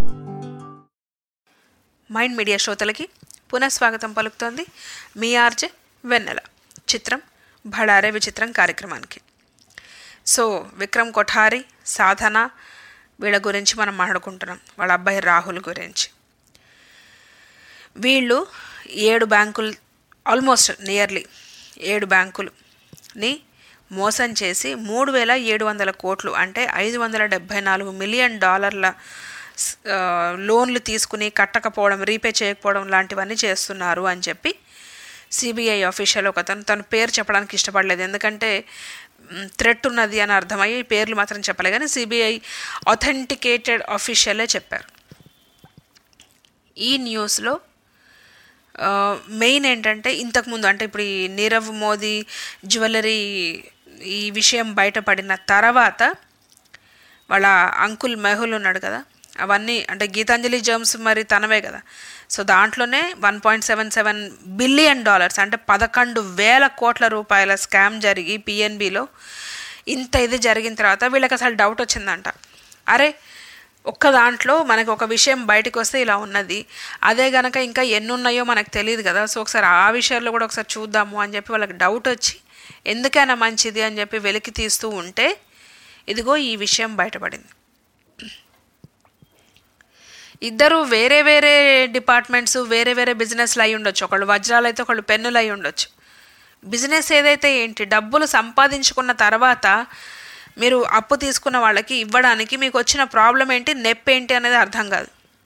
మైండ్ మీడియా శ్రోతలకి పునఃస్వాగతం పలుకుతోంది మీ ఆర్జే వెన్నెల చిత్రం భడారే విచిత్రం కార్యక్రమానికి సో విక్రమ్ కొఠారి సాధన వీళ్ళ గురించి మనం మాట్లాడుకుంటున్నాం వాళ్ళ అబ్బాయి రాహుల్ గురించి వీళ్ళు ఏడు బ్యాంకులు ఆల్మోస్ట్ నియర్లీ ఏడు బ్యాంకులుని మోసం చేసి మూడు వేల ఏడు వందల కోట్లు అంటే ఐదు వందల డెబ్భై నాలుగు మిలియన్ డాలర్ల స్- ఆ, లోన్లు తీసుకుని కట్టకపోవడం రీపే చేయకపోవడం లాంటివన్నీ చేస్తున్నారు అని చెప్పి సిబిఐ ఆఫీషియల్ ఒక అతను తన పేరు చెప్పడానికి ఇష్టపడలేదు ఎందుకంటే థ్రెట్ ఉన్నది అని అర్థమయ్యి పేర్లు మాత్రం చెప్పలేదు కానీ సిబిఐ అథెంటికేటెడ్ ఆఫీషియలే చెప్పారు ఈ న్యూస్లో మెయిన్ ఏంటంటే ఇంతకుముందు అంటే ఇప్పుడు ఈ నీరవ్ మోదీ జ్యువెలరీ ఈ విషయం బయటపడిన తర్వాత వాళ్ళ అంకుల్ మెహుల్ ఉన్నాడు కదా అవన్నీ అంటే గీతాంజలి జర్మ్స్ మరి తనవే కదా సో దాంట్లోనే one point seven seven billion dollars అంటే పదకొండు వేల కోట్ల రూపాయల స్కామ్ జరిగి పిఎన్బిలో ఇంత ఇది జరిగిన తర్వాత వీళ్ళకి అసలు డౌట్ వచ్చిందంట అరే ఒక్క దాంట్లో మనకు ఒక విషయం బయటకు వస్తే ఇలా ఉన్నది అదే గనక ఇంకా ఎన్ని ఉన్నాయో మనకు తెలియదు కదా సో ఒకసారి ఆ విషయాల్లో కూడా ఒకసారి చూద్దాము అని చెప్పి వాళ్ళకి డౌట్ వచ్చి ఎందుకైనా మంచిది అని చెప్పి వెలికి తీస్తూ ఉంటే ఇదిగో ఈ విషయం బయటపడింది ఇద్దరు వేరే వేరే డిపార్ట్మెంట్స్ వేరే వేరే బిజినెస్లు అయి ఉండొచ్చు ఒకళ్ళు వజ్రాలు అయితే ఒకళ్ళు పెన్నులు అయి ఉండొచ్చు బిజినెస్ ఏదైతే ఏంటి డబ్బులు సంపాదించుకున్న తర్వాత మీరు అప్పు తీసుకున్న వాళ్ళకి ఇవ్వడానికి మీకు వచ్చిన ప్రాబ్లం ఏంటి నొప్పి ఏంటి అనేది అర్థం కాదు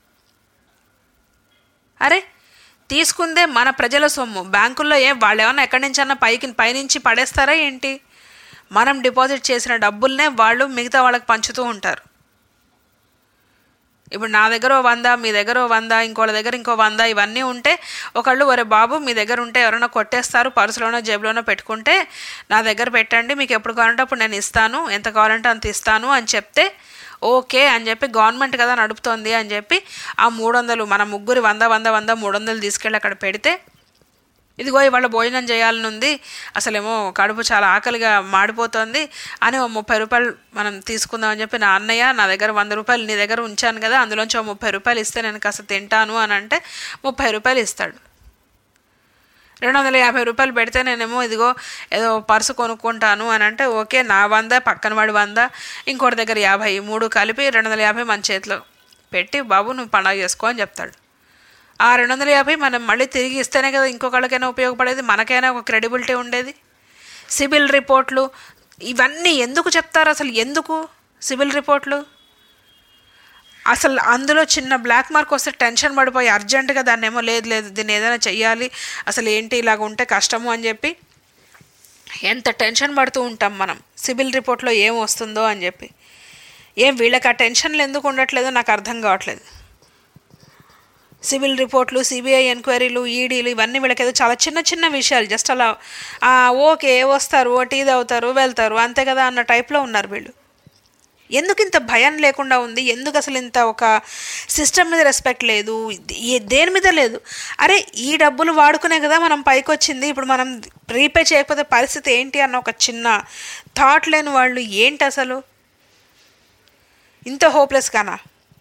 అరే తీసుకుందే మన ప్రజల సొమ్ము బ్యాంకుల్లో ఏ వాళ్ళు ఏమన్నా ఎక్కడి నుంచన్నా పైకి పైనుంచి పడేస్తారా ఏంటి మనం డిపాజిట్ చేసిన డబ్బుల్నే వాళ్ళు మిగతా వాళ్ళకి పంచుతూ ఉంటారు ఇప్పుడు నా దగ్గర ఓ వంద మీ దగ్గర ఓ వంద ఇంకోళ్ళ దగ్గర ఇంకో వంద ఇవన్నీ ఉంటే ఒకళ్ళు ఒరే బాబు మీ దగ్గర ఉంటే ఎవరైనా కొట్టేస్తారు పర్సులోనో జేబులోనో పెట్టుకుంటే నా దగ్గర పెట్టండి మీకు ఎప్పుడు కావాలంటే అప్పుడు నేను ఇస్తాను ఎంత కావాలంటే అంత ఇస్తాను అని చెప్తే ఓకే అని చెప్పి గవర్నమెంట్ కదా నడుపుతోంది అని చెప్పి ఆ మూడు వందలు మన ముగ్గురి వంద వంద వంద మూడు వందలు తీసుకెళ్ళి అక్కడ పెడితే ఇదిగో ఇవాళ భోజనం చేయాలని ఉంది అసలేమో కడుపు చాలా ఆకలిగా మాడిపోతుంది అని ఓ ముప్పై రూపాయలు మనం తీసుకుందాం అని చెప్పి నా అన్నయ్య నా దగ్గర వంద రూపాయలు నీ దగ్గర ఉంచాను కదా అందులోంచి ఓ ముప్పై రూపాయలు ఇస్తే నేను కాస్త తింటాను అని అంటే ముప్పై రూపాయలు ఇస్తాడు రెండు వందల యాభై రూపాయలు పెడితే నేనేమో ఇదిగో ఏదో పర్సు కొనుక్కుంటాను అని అంటే ఓకే నా వంద పక్కన వాడి వంద ఇంకోటి దగ్గర యాభై మూడు కలిపి రెండు వందల యాభై మన చేతిలో పెట్టి బాబు నువ్వు పండగ చేసుకో అని చెప్తాడు ఆ రెండు వందల యాభై మనం మళ్ళీ తిరిగి ఇస్తేనే కదా ఇంకొకళ్ళకైనా ఉపయోగపడేది మనకైనా ఒక క్రెడిబిలిటీ ఉండేది సిబిల్ రిపోర్ట్లు ఇవన్నీ ఎందుకు చెప్తారు అసలు ఎందుకు సిబిల్ రిపోర్ట్లు అసలు అందులో చిన్న బ్లాక్ మార్క్ వస్తే టెన్షన్ పడిపోయి అర్జెంటుగా దాన్ని ఏమో లేదు లేదు దీన్ని ఏదైనా చెయ్యాలి అసలు ఏంటి ఇలాగ ఉంటే కష్టము అని చెప్పి ఎంత టెన్షన్ పడుతూ ఉంటాం మనం సిబిల్ రిపోర్ట్లో ఏం వస్తుందో అని చెప్పి ఏం వీళ్ళకి ఆ టెన్షన్లు ఎందుకు ఉండట్లేదో నాకు అర్థం కావట్లేదు సివిల్ రిపోర్ట్లు సిబిఐ ఎంక్వైరీలు ఈడీలు ఇవన్నీ వీళ్ళకి ఏదో చాలా చిన్న చిన్న విషయాలు జస్ట్ అలా "ఆ, ఓకే వస్తారు ఓ టీ తాగుతారు వెళ్తారు అంతే కదా అన్న టైప్లో ఉన్నారు వీళ్ళు ఎందుకు ఇంత భయం లేకుండా ఉంది ఎందుకు అసలు ఇంత ఒక సిస్టమ్ మీద రెస్పెక్ట్ లేదు ఏ- దేని మీద లేదు అరే ఈ డబ్బులు వాడుకునే కదా మనం పైకి వచ్చింది ఇప్పుడు మనం రీపే చేయకపోతే పరిస్థితి ఏంటి అన్న ఒక చిన్న థాట్ లేని వాళ్ళు ఏంటి అసలు ఇంత హోప్లెస్ కానా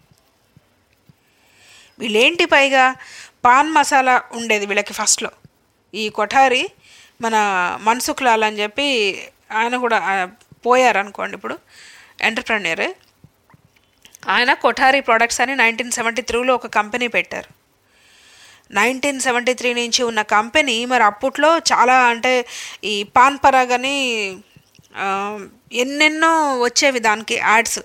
వీళ్ళేంటి పైగా పాన్ మసాలా ఉండేది వీళ్ళకి ఫస్ట్లో ఈ కొఠారి మన మన్సుఖ్ లాల్ అని చెప్పి ఆయన కూడా ఆ, పోయారు అనుకోండి ఇప్పుడు ఎంటర్ప్రెన్యూర్ ఆయన కొఠారి ప్రొడక్ట్స్ అని నైన్టీన్ సెవెంటీ త్రీలో ఒక కంపెనీ పెట్టారు నైన్టీన్ సెవెంటీ త్రీ నుంచి ఉన్న కంపెనీ మరి అప్పట్లో చాలా అంటే ఈ పాన్ పరాగ్ అని ఆ, ఎన్నెన్నో వచ్చేవి దానికి యాడ్స్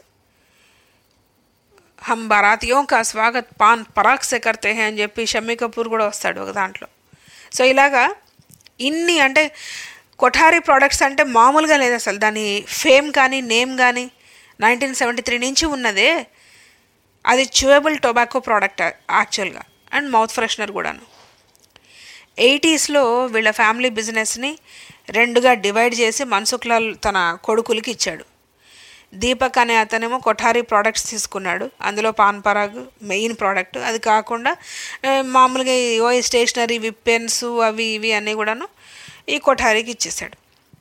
హమ్ బారాతియోం కా స్వాగత్ పాన్ పరాక్ సే కర్తే హే అని చెప్పి షమ్మీ కపూర్ కూడా వస్తాడు ఒక దాంట్లో సో ఇలాగా ఇన్ని అంటే కొఠారి ప్రోడక్ట్స్ అంటే మామూలుగా లేదు అసలు దాని ఫేమ్ కానీ నేమ్ కానీ నైన్టీన్ సెవెంటీ త్రీ నుంచి ఉన్నదే అది చ్యూయబుల్ టొబాకో ప్రోడక్ట్ యాక్చువల్గా అండ్ మౌత్ ఫ్రెషనర్ కూడాను ఎయిటీస్లో వీళ్ళ ఫ్యామిలీ బిజినెస్ని రెండుగా డివైడ్ చేసి మన్సుఖ్లాల్ తన కొడుకులకి ఇచ్చాడు దీపక్ అనే అతనేమో కొఠారి ప్రోడక్ట్స్ తీసుకున్నాడు అందులో పాన్ పరాగ్ మెయిన్ ప్రోడక్ట్ అది కాకుండా ఆ, మామూలుగా ఈ ఓ స్టేషనరీ విప్ పెన్స్ అవి ఇవి అన్నీ కూడాను ఈ కొఠారికి ఇచ్చేసాడు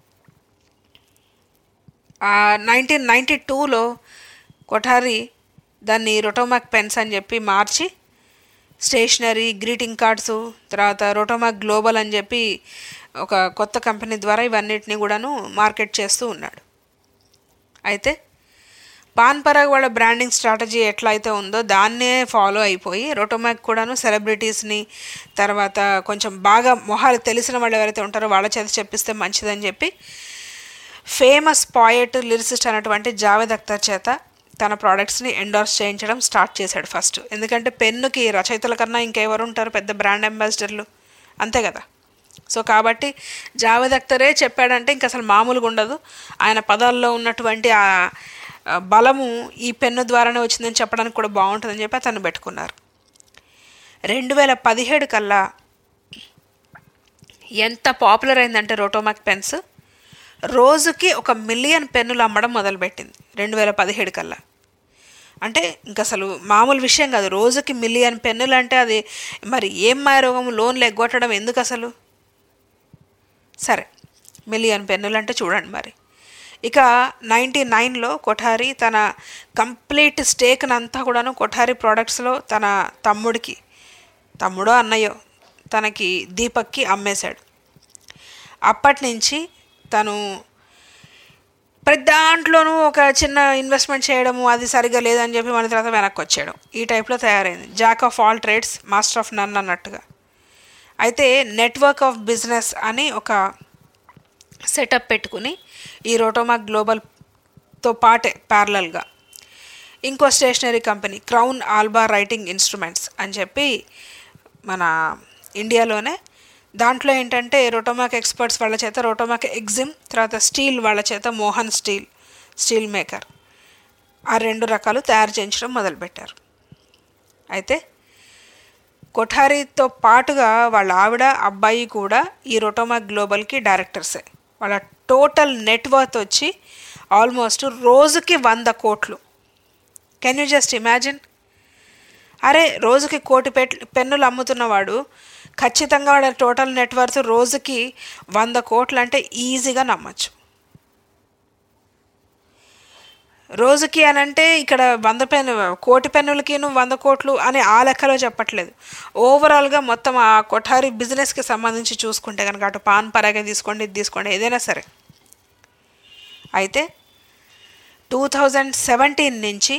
నైన్టీన్ నైంటీ టూలో కొఠారి దాన్ని రొటోమాక్ పెన్స్ అని చెప్పి మార్చి స్టేషనరీ గ్రీటింగ్ కార్డ్స్ తర్వాత రోటోమాక్ గ్లోబల్ అని చెప్పి ఒక కొత్త కంపెనీ ద్వారా ఇవన్నిటిని కూడాను మార్కెట్ చేస్తూ ఉన్నాడు అయితే పాన్ పరాగ్ వాళ్ళ బ్రాండింగ్ స్ట్రాటజీ ఎట్లా అయితే ఉందో దాన్నే ఫాలో అయిపోయి రోటోమాక్ కూడాను సెలబ్రిటీస్ని తర్వాత కొంచెం బాగా మొహాలు తెలిసిన వాళ్ళు ఎవరైతే ఉంటారో వాళ్ళ చేత చెప్పిస్తే మంచిదని చెప్పి ఫేమస్ పాయట్ లిరిసిస్ట్ అనేటువంటి జావేద్ అఖ్తర్ చేత తన ప్రోడక్ట్స్ని ఎండోర్స్ చేయించడం స్టార్ట్ చేశాడు ఫస్ట్ ఎందుకంటే పెన్నుకి రచయితల కన్నా ఇంకెవరు ఉంటారు పెద్ద బ్రాండ్ అంబాసిడర్లు అంతే కదా సో కాబట్టి జావేద్ అఖ్తరే చెప్పాడంటే ఇంక అసలు మామూలుగా ఉండదు ఆయన పదాల్లో ఉన్నటువంటి ఆ ఆ బలము ఈ పెన్ను ద్వారానే వచ్చిందని చెప్పడానికి కూడా బాగుంటుందని చెప్పి అతను పెట్టుకున్నారు రెండు వేల పదిహేడు కల్లా ఎంత పాపులర్ అయిందంటే రోటోమాక్ పెన్స్ రోజుకి ఒక మిలియన్ పెన్నులు అమ్మడం మొదలుపెట్టింది రెండు వేల పదిహేడు కల్లా అంటే ఇంక అసలు మామూలు విషయం కాదు రోజుకి మిలియన్ పెన్నులు అంటే అది మరి ఏం మాయరోగం లోన్లు ఎగ్గొట్టడం ఎందుకు అసలు సరే మిలియన్ పెన్నులు అంటే చూడండి మరి ఇక నైంటీ నైన్లో కొఠారి తన కంప్లీట్ స్టేక్ని అంతా కూడాను కొఠారి ప్రోడక్ట్స్లో తన తమ్ముడికి తమ్ముడో అన్నయ్యో తనకి దీపక్కి అమ్మేశాడు అప్పటి నుంచి తను ప్రతి దాంట్లోనూ ఒక చిన్న ఇన్వెస్ట్మెంట్ చేయడము అది సరిగా లేదని చెప్పి మన తర్వాత వెనక్కి వచ్చాడు ఈ టైప్లో తయారైంది jack of all trades master of none అన్నట్టుగా అయితే నెట్వర్క్ ఆఫ్ బిజినెస్ అని ఒక సెటప్ పెట్టుకుని ఈ రోటోమా గ్లోబల్తో పాటే ప్యారలల్గా ఇంకో stationery company crown Alba writing instruments అని చెప్పి మన ఇండియాలోనే దాంట్లో ఏంటంటే రోటోమాక్ ఎక్స్పర్ట్స్ వాళ్ళ చేత రోటోమాక్ ఎగ్జిమ్ తర్వాత స్టీల్ వాళ్ళ చేత మోహన్ స్టీల్ స్టీల్ మేకర్ ఆ రెండు రకాలు తయారు చేయించడం మొదలుపెట్టారు అయితే కొఠారీతో పాటుగా వాళ్ళ ఆవిడ అబ్బాయి కూడా ఈ రోటోమాక్ గ్లోబల్కి డైరెక్టర్సే వాళ్ళ టోటల్ నెట్వర్త్ వచ్చి ఆల్మోస్ట్ రోజుకి వంద కోట్లు కెన్ యూ జస్ట్ ఇమాజిన్ అరే రోజుకి కోటి పెట్ పెన్నులు అమ్ముతున్నవాడు ఖచ్చితంగా వాడి టోటల్ నెట్వర్త్ రోజుకి వంద కోట్లు అంటే ఈజీగా నమ్మచ్చు రోజుకి అని అంటే ఇక్కడ వంద పెన్ను కోటి పెన్నులకి వంద కోట్లు అని ఆ లెక్కలో చెప్పట్లేదు ఓవరాల్గా మొత్తం ఆ కొఠారి బిజినెస్కి సంబంధించి చూసుకుంటే కనుక అటు పాన్ పరాగే తీసుకోండి ఇది తీసుకోండి ఏదైనా సరే అయితే టూ థౌజండ్ సెవెంటీన్ నుంచి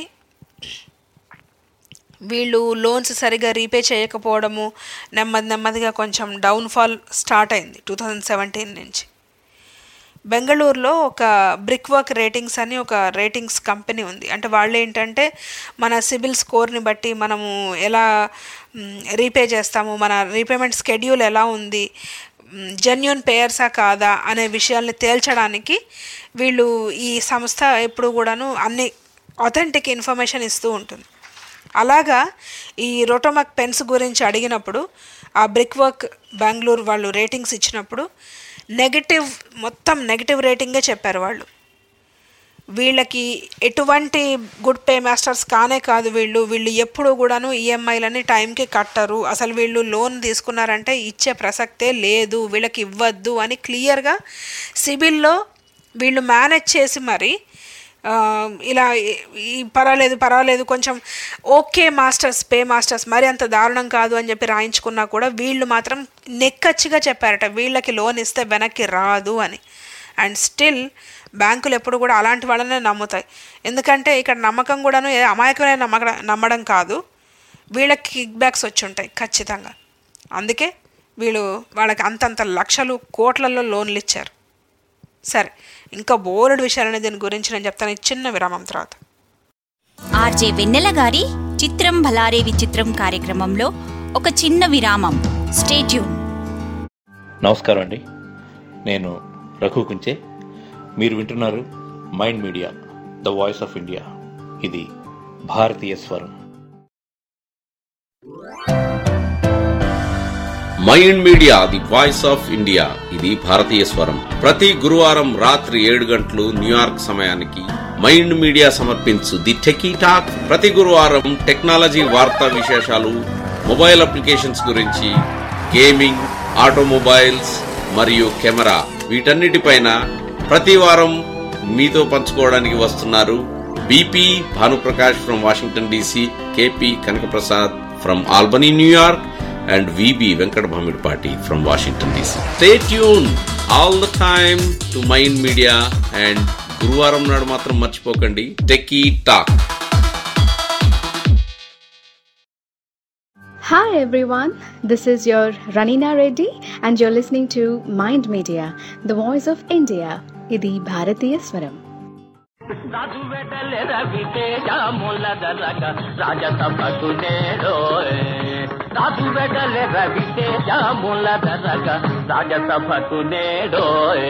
వీళ్ళు లోన్స్ సరిగా రీపే చేయకపోవడము నెమ్మది నెమ్మదిగా కొంచెం డౌన్ఫాల్ స్టార్ట్ అయింది టూ థౌజండ్ సెవెంటీన్ నుంచి బెంగళూరులో ఒక బ్రిక్ వర్క్ రేటింగ్స్ అని ఒక రేటింగ్స్ కంపెనీ ఉంది అంటే వాళ్ళు ఏంటంటే మన సిబిల్ స్కోర్ని బట్టి మనము ఎలా రీపే చేస్తాము మన రీపేమెంట్ స్కెడ్యూల్ ఎలా ఉంది జెన్యున్ పేయర్సా కాదా అనే విషయాల్ని తేల్చడానికి వీళ్ళు ఈ సంస్థ ఎప్పుడు కూడాను అన్ని అథెంటిక్ ఇన్ఫర్మేషన్ ఇస్తూ ఉంటుంది అలాగా ఈ రోటోమాక్ పెన్స్ గురించి అడిగినప్పుడు ఆ బ్రిక్ వర్క్ బెంగళూరు వాళ్ళు రేటింగ్స్ ఇచ్చినప్పుడు నెగటివ్ మొత్తం నెగటివ్ రేటింగే చెప్పారు వాళ్ళు వీళ్ళకి ఎటువంటి గుడ్ పే మాస్టర్స్ కానే కాదు వీళ్ళు వీళ్ళు ఎప్పుడు కూడాను ఈఎంఐలని టైంకి కట్టరు అసలు వీళ్ళు లోన్ తీసుకున్నారంటే ఇచ్చే ప్రసక్తే లేదు వీళ్ళకి ఇవ్వద్దు అని క్లియర్గా సిబిల్లో వీళ్ళు మేనేజ్ చేసి మరి ఇలా ఈ పర్వాలేదు పర్వాలేదు కొంచెం ఓకే మాస్టర్స్ పే మాస్టర్స్ మరి అంత దారుణం కాదు అని చెప్పి రాయించుకున్నా కూడా వీళ్ళు మాత్రం నెక్కచ్చిగా చెప్పారట వీళ్ళకి లోన్ ఇస్తే వెనక్కి రాదు అని అండ్ స్టిల్ బ్యాంకులు ఎప్పుడు కూడా అలాంటి వాళ్ళనే నమ్ముతాయి ఎందుకంటే ఇక్కడ నమ్మకం కూడాను ఏ అమాయకమైన నమ్మక నమ్మడం కాదు వీళ్ళకి కిక్ బ్యాక్స్ వచ్చి ఉంటాయి ఖచ్చితంగా అందుకే వీళ్ళు వాళ్ళకి అంతంత లక్షలు కోట్లలో లోన్లు ఇచ్చారు సరే ఇంకా బోలెడు విషయాలని దీని గురించి నేను చెప్తాను ఈ చిన్న విరామం తర్వాత ఆర్జే వెన్నెల గారి చిత్రం భలారే విచిత్రం కార్యక్రమంలో ఒక చిన్న విరామం స్టేట్యూన్ నమస్కారం అండి నేను రఘు కుంచే మీరు వింటున్నారు mind media the voice of India ఇది భారతీయ స్వరం mind media the voice of India ఇది భారతీయ స్వరం ప్రతి గురువారం రాత్రి ఏడు గంటలు న్యూయార్క్ సమయానికి మైండ్ మీడియా సమర్పించు ది టెకీ టాక్ ప్రతి గురువారం టెక్నాలజీ వార్తా విశేషాలు మొబైల్ అప్లికేషన్స్ గురించి గేమింగ్ ఆటోమొబైల్స్ మరియు కెమెరా వీటన్నిటిపైన ప్రతి వారం మీతో పంచుకోవడానికి వస్తున్నారు B P Bhanuprakash from Washington D C K P Kanakaprasad from Albany New York and VB Venkat Bhamidpati from Washington DC. Stay tuned all the time to Mind Media and గురువారం నాడు మాత్రం మర్చిపోకండి techie talk Hi everyone, this is your Ranina Reddy and you're listening to Mind Media, the voice of India. Idi Bharatiya Swaram. రాజసభకు నేడో రాజు వెడలే రవితే జాముల దరగ రాజసభకు నేడో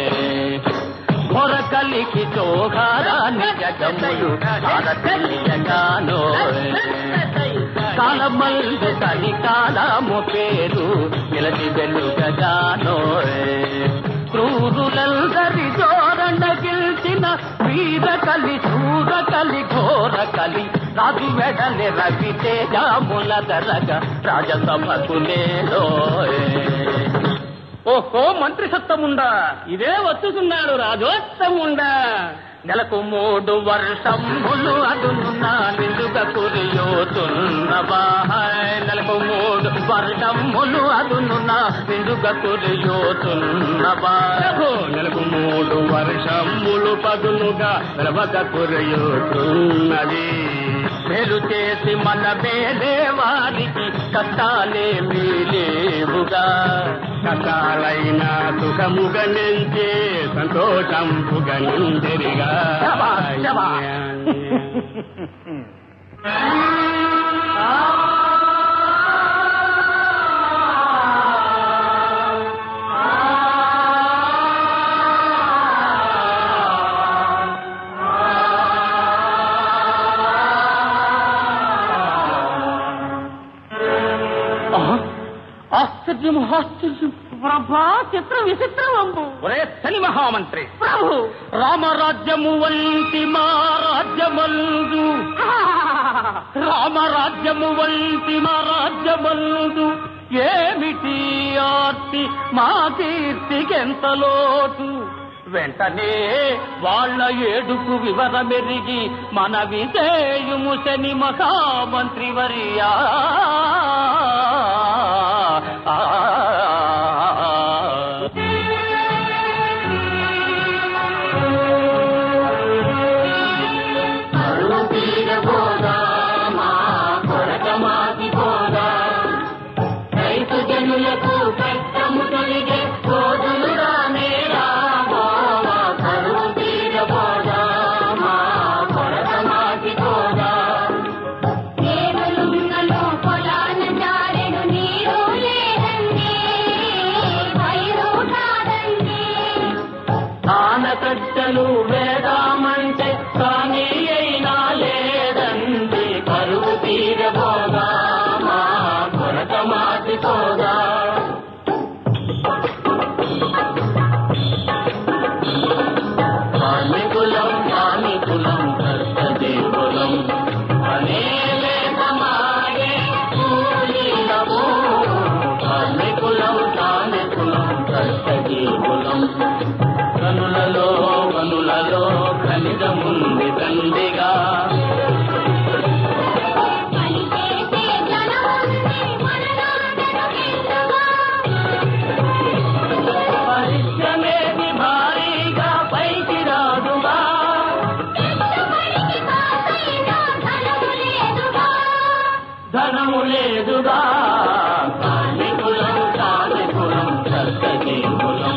మొరకలికి చోగారాన్ని జగములు భారతీయగానో కాలమల్లు కలి కాలము పేరు నిలచి వెలుగగానో క్రూరులందరి జోరణ గెలిచిన వీర కలి చూర కలి ఘోర కలి రాజు వెడలి రవి తేజముల దరగ రాజసభకు నేలో ఓహో మంత్రి సత్తముండా ఇదే వచ్చుతున్నాడు రాజోత్తముండా నెలకు మూడు వర్షములు అదునున్న నిండుగా కురియోతున్నవా నెలకు మూడు వర్షములు అదునున్న నిండుగా కురియోతున్నవా నెలకు మూడు వర్షములు పదునుగా వెలవక కురియోతున్నది మేలు చేసి మన మేలే వారికి కష్టాలేమీ లేవుగా కష్టాలైన సుఖముగా నించే సంతోషంపుగా నిందిరిగా ఆశ్చర్యం ఆశ్చర్యం ప్రభా చిత్ర విచిత్రమంబు ఒరే శని మహామంత్రి ప్రభు రామరాజ్యము వంటి మా రాజ్యమందు రామరాజ్యము వంటి మా రాజ్యమందు ఏమిటి ఆర్తి మా కీర్తికెంత లోటు వెంటనే వాళ్ళ ఏడుపు వివరమెరిగి మన విజయము శని మహామంత్రి వర్యా రైతు జనులకు కష్టము తొలిగే సోదరు రానే రాబోవా కరువు తీరబోదా మా కొరత మాటిపోదా కేవలున్నలో పొలాన జారెడు నీరు లేదండి పైరు కాదండి ఆనకట్టలు వేదామంటే కానీ అయినా లేదండి కరువు తీరబోగా మా కొరత మాటిపోగా కార్మికులం కార్మికులం కర్తదేవులం అనేలే సమాగే కూలీలము కార్మికులం కార్మికులం కర్తదేవులం కనులలో కనులలో ఖనిజముంది దండిగా పరిశ్రమేది భారీగా పైకి రాదుగా ధనము లేదుగా కార్మికులం కార్మికులం కర్తజీవులం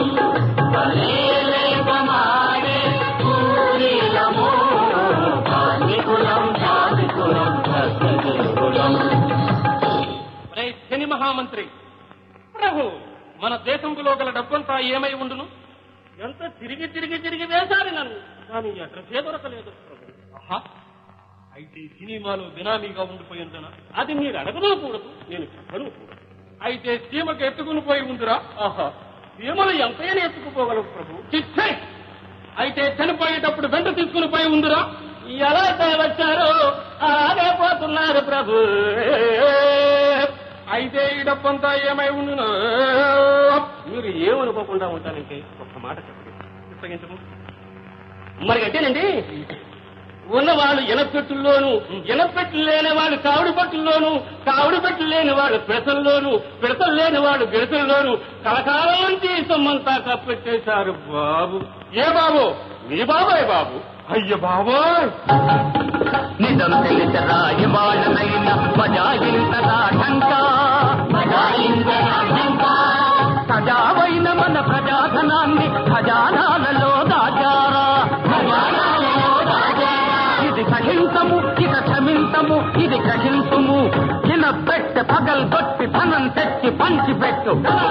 లేకమాడే కూలీలము కార్మికులం కార్మికులం కర్తజీవులం రే శని మహామంత్రి ప్రభు మన దేశంలో గల డబ్బంతా ఏమై ఉండును ఎంత తిరిగి తిరిగి తిరిగి వేశారు నన్ను కానీ అడ్రస్సే దొరకలేదు ప్రభు ఆహా అయితే సినిమాలో బినామీగా ఉండిపోయిందన అది మీరు అడగనకూడదు నేను చెప్పను కూడదు అయితే సీమకు ఎత్తుకుని పోయి ఉందిరా ఆహా సీమలు ఎంతైనా ఎత్తుకుపోగలవు ప్రభు చిచ్చే అయితే చనిపోయేటప్పుడు వెంట తీసుకుని పోయి ఉందిరా ఎలా వచ్చారో అలాగే పోతున్నారు ప్రభు అయితే ఈ డబ్బంతా ఏమై ఉండును మీరు ఏమనుకోకుండా ఉంటానంటే ఒక్క మాట చెప్పండి పుస్తకించము మరి అంటేనండి ఉన్నవాళ్ళు ఎనపెట్టుల్లోను ఎనపెట్లు లేని వాళ్ళు కావుడు పట్టుల్లోను కావుడు పెట్టు లేని వాళ్ళు పిడతల్లోను పిడతలు లేని వాళ్ళు గిడతల్లోను కలకాలం సొమ్మంతా కప్పెట్టేశారు బాబు ఏ బాబు మీ బాబాయ్ బాబు అయ్య బాబోయ్ నిజం తెలిసరా ఇవాళనైనా బజాయించరా ఢంకా బజాయించరా ఢంకా సజావైన మన ప్రజాధనాన్ని ఖజానాలలో దాచారా ఖజానాలలో దాచారా ఇది సహించము ఇక క్షమించము ఇది గ్రహించుము చిన్న పెట్టె పగల్ కొట్టి ధనం తెచ్చి పంచి పెట్టు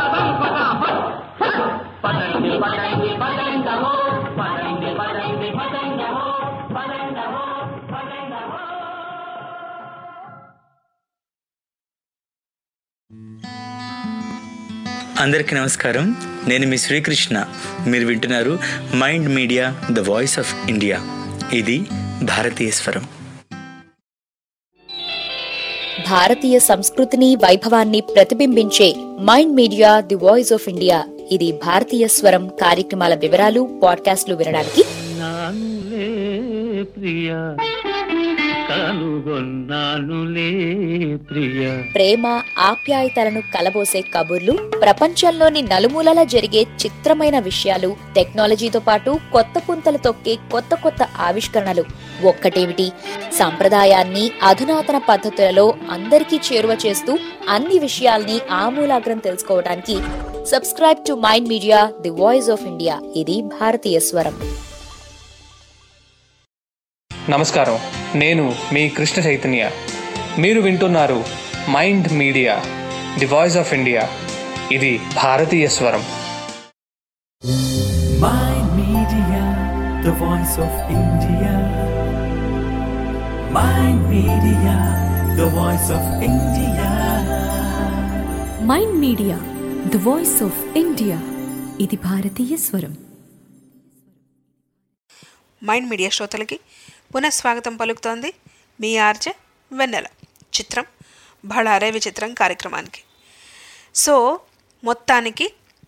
పదండి పదండి పదండమో పదండి పదండి పదండమో పదండమో పదండమో అందరికీ నమస్కారం నేను మీ శ్రీకృష్ణ మీరు వింటున్నారు mind media the voice of India ఇది భారతీయ స్వరం భారతీయ సంస్కృతిని వైభవాన్ని ప్రతిబింబించే mind media the voice of India ఇది భారతీయ స్వరం కార్యక్రమాల వివరాలు పాడ్కాస్ట్లు వినడానికి నానులే ప్రియ కనుగొన్నానులే ప్రియ ప్రేమ ఆప్యాయతలను కలబోసే కబుర్లు ప్రపంచంలోని నలుమూలల జరిగే చిత్రమైన విషయాలు టెక్నాలజీతో పాటు కొత్త పుంతలు తొక్కే కొత్త కొత్త ఆవిష్కరణలు ఒక్కటేమిటి సంప్రదాయాన్ని అధునాతన పద్ధతులలో అందరికీ చేరువ చేస్తూ అన్ని విషయాల్ని ఆమూలాగ్రం తెలుసుకోవడానికి subscribe to mind media the voice of India ఇది భారతీయ స్వరం నమస్కారం నేను మీ కృష్ణ చైతన్య మీరు వింటున్నారు mind media the voice of India ఇది భారతీయ స్వరం Mind Media, the voice of India. Mind Media, the voice of India. Mind media the voice of India ఇది భారతీయ స్వరం మైండ్ మీడియా శ్రోతలకి పునఃస్వాగతం పలుకుతోంది మీ ఆర్జే వెన్నెల చిత్రం బళారే విచిత్రం కార్యక్రమానికి సో మొత్తానికి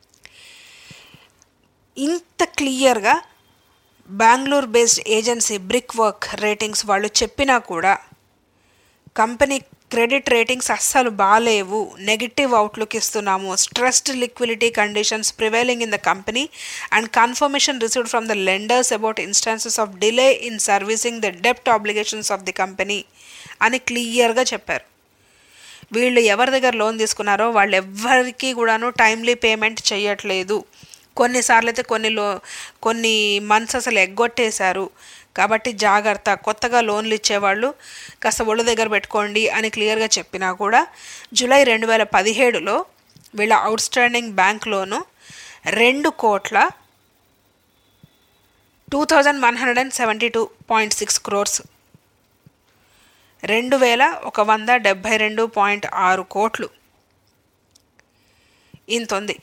ఇంత క్లియర్గా Bengaluru based agency Brick Work ratings వాళ్ళు చెప్పినా కూడా కంపెనీ క్రెడిట్ రేటింగ్స్ అస్సలు బాగాలేవు నెగిటివ్ అవుట్లుక్ ఇస్తున్నాము stressed liquidity conditions prevailing in the company and confirmation received from the lenders about instances of delay in servicing the డెప్ట్ ఆబ్లిగేషన్స్ ఆఫ్ ది కంపెనీ అని క్లియర్గా చెప్పారు వీళ్ళు ఎవరి దగ్గర లోన్ తీసుకున్నారో వాళ్ళు ఎవ్వరికీ కూడాను టైమ్లీ పేమెంట్ చేయట్లేదు కొన్నిసార్లు అయితే కొన్ని లో కొన్ని మంత్స్ అసలు ఎగ్గొట్టేశారు కాబట్టి జాగ్రత్త కొత్తగా లోన్లు ఇచ్చేవాళ్ళు కాస్త ఒళ్ళు దగ్గర పెట్టుకోండి అని క్లియర్గా చెప్పినా కూడా జూలై రెండు వేల పదిహేడులో వీళ్ళ అవుట్ స్టాండింగ్ బ్యాంక్ లోను రెండు కోట్ల two thousand one hundred and seventy two point six crores రెండు వేల ఒక వంద డెబ్భై రెండు పాయింట్ ఆరు కోట్లు ఇంతుంది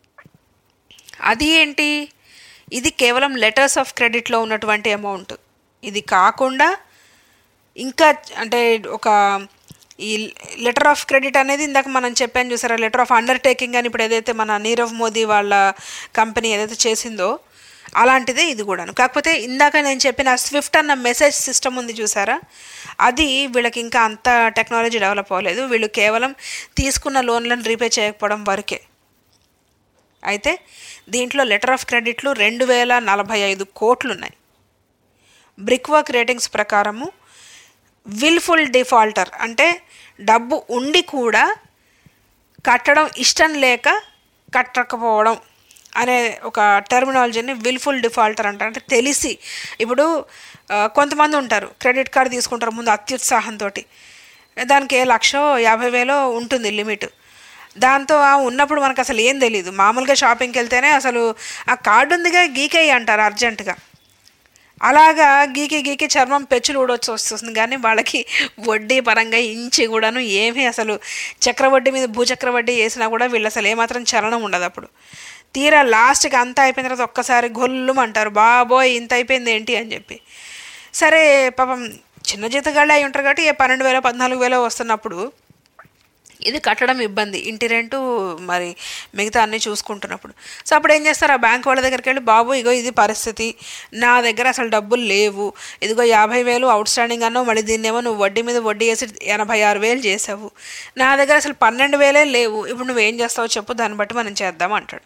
అది ఏంటి ఇది కేవలం లెటర్స్ ఆఫ్ క్రెడిట్లో ఉన్నటువంటి అమౌంట్ ఇది కాకుండా ఇంకా అంటే ఒక ఈ లెటర్ ఆఫ్ క్రెడిట్ అనేది ఇందాక మనం చెప్పాను చూసారా లెటర్ ఆఫ్ అండర్టేకింగ్ అని ఇప్పుడు ఏదైతే మన నీరవ్ మోదీ వాళ్ళ కంపెనీ ఏదైతే చేసిందో అలాంటిదే ఇది కూడాను కాకపోతే ఇందాక నేను చెప్పిన స్విఫ్ట్ అన్న మెసేజ్ సిస్టమ్ ఉంది చూసారా అది వీళ్ళకి ఇంకా అంత టెక్నాలజీ డెవలప్ అవ్వలేదు వీళ్ళు కేవలం తీసుకున్న లోన్లను రీపే చేయకపోవడం వరకే అయితే దీంట్లో లెటర్ ఆఫ్ క్రెడిట్లు రెండు వేల నలభై ఐదు కోట్లు ఉన్నాయి బ్రిక్ వర్క్ రేటింగ్స్ ప్రకారము విల్ఫుల్ డిఫాల్టర్ అంటే డబ్బు ఉండి కూడా కట్టడం ఇష్టం లేక కట్టకపోవడం అనే ఒక టెర్మినాలజీని విల్ఫుల్ డిఫాల్టర్ అంటారు అంటే తెలిసి ఇప్పుడు ఆ, కొంతమంది ఉంటారు క్రెడిట్ కార్డు తీసుకుంటారు ముందు అత్యుత్సాహంతో దానికి ఏ లక్షో యాభై వేలో ఉంటుంది లిమిట్ దాంతో ఆ ఉన్నప్పుడు మనకు అసలు ఏం తెలియదు మామూలుగా షాపింగ్కి వెళ్తేనే అసలు ఆ కార్డు ఉందిగా గీకేయి అంటారు అర్జెంటుగా అలాగా గీకి గీకి చర్మం పెచ్చులు ఊడొచ్చి వస్తుంది కానీ వాళ్ళకి వడ్డీ పరంగా ఇంచి కూడాను ఏమీ అసలు చక్రవడ్డీ మీద భూచక్రవడ్డీ వేసినా కూడా వీళ్ళు అసలు ఏమాత్రం చలనం ఉండదు అప్పుడు తీరా లాస్ట్కి అంతా అయిపోయిన తర్వాత ఒక్కసారి గొల్లుమంటారు బాబోయ్ ఇంత అయిపోయింది ఏంటి అని చెప్పి సరే పాపం చిన్న జీతగాళ్ళే అయి ఉంటారు కాబట్టి ఏ పన్నెండు వేల పద్నాలుగు వేల వస్తున్నప్పుడు ఇది కట్టడం ఇబ్బంది ఇంటి రెంటు మరి మిగతా అన్నీ చూసుకుంటున్నప్పుడు సో అప్పుడు ఏం చేస్తారు ఆ బ్యాంక్ వాళ్ళ దగ్గరికి వెళ్ళి బాబు ఇగో ఇది పరిస్థితి నా దగ్గర అసలు డబ్బులు లేవు ఇదిగో యాభై వేలు అవుట్ స్టాండింగ్ అన్నావు మళ్ళీ దీన్నేమో నువ్వు వడ్డీ మీద వడ్డీ వేసి ఎనభై ఆరు వేలు చేసావు నా దగ్గర అసలు పన్నెండు వేలే లేవు ఇప్పుడు నువ్వేం చేస్తావో చెప్పు దాన్ని బట్టి మనం చేద్దాం అంటాడు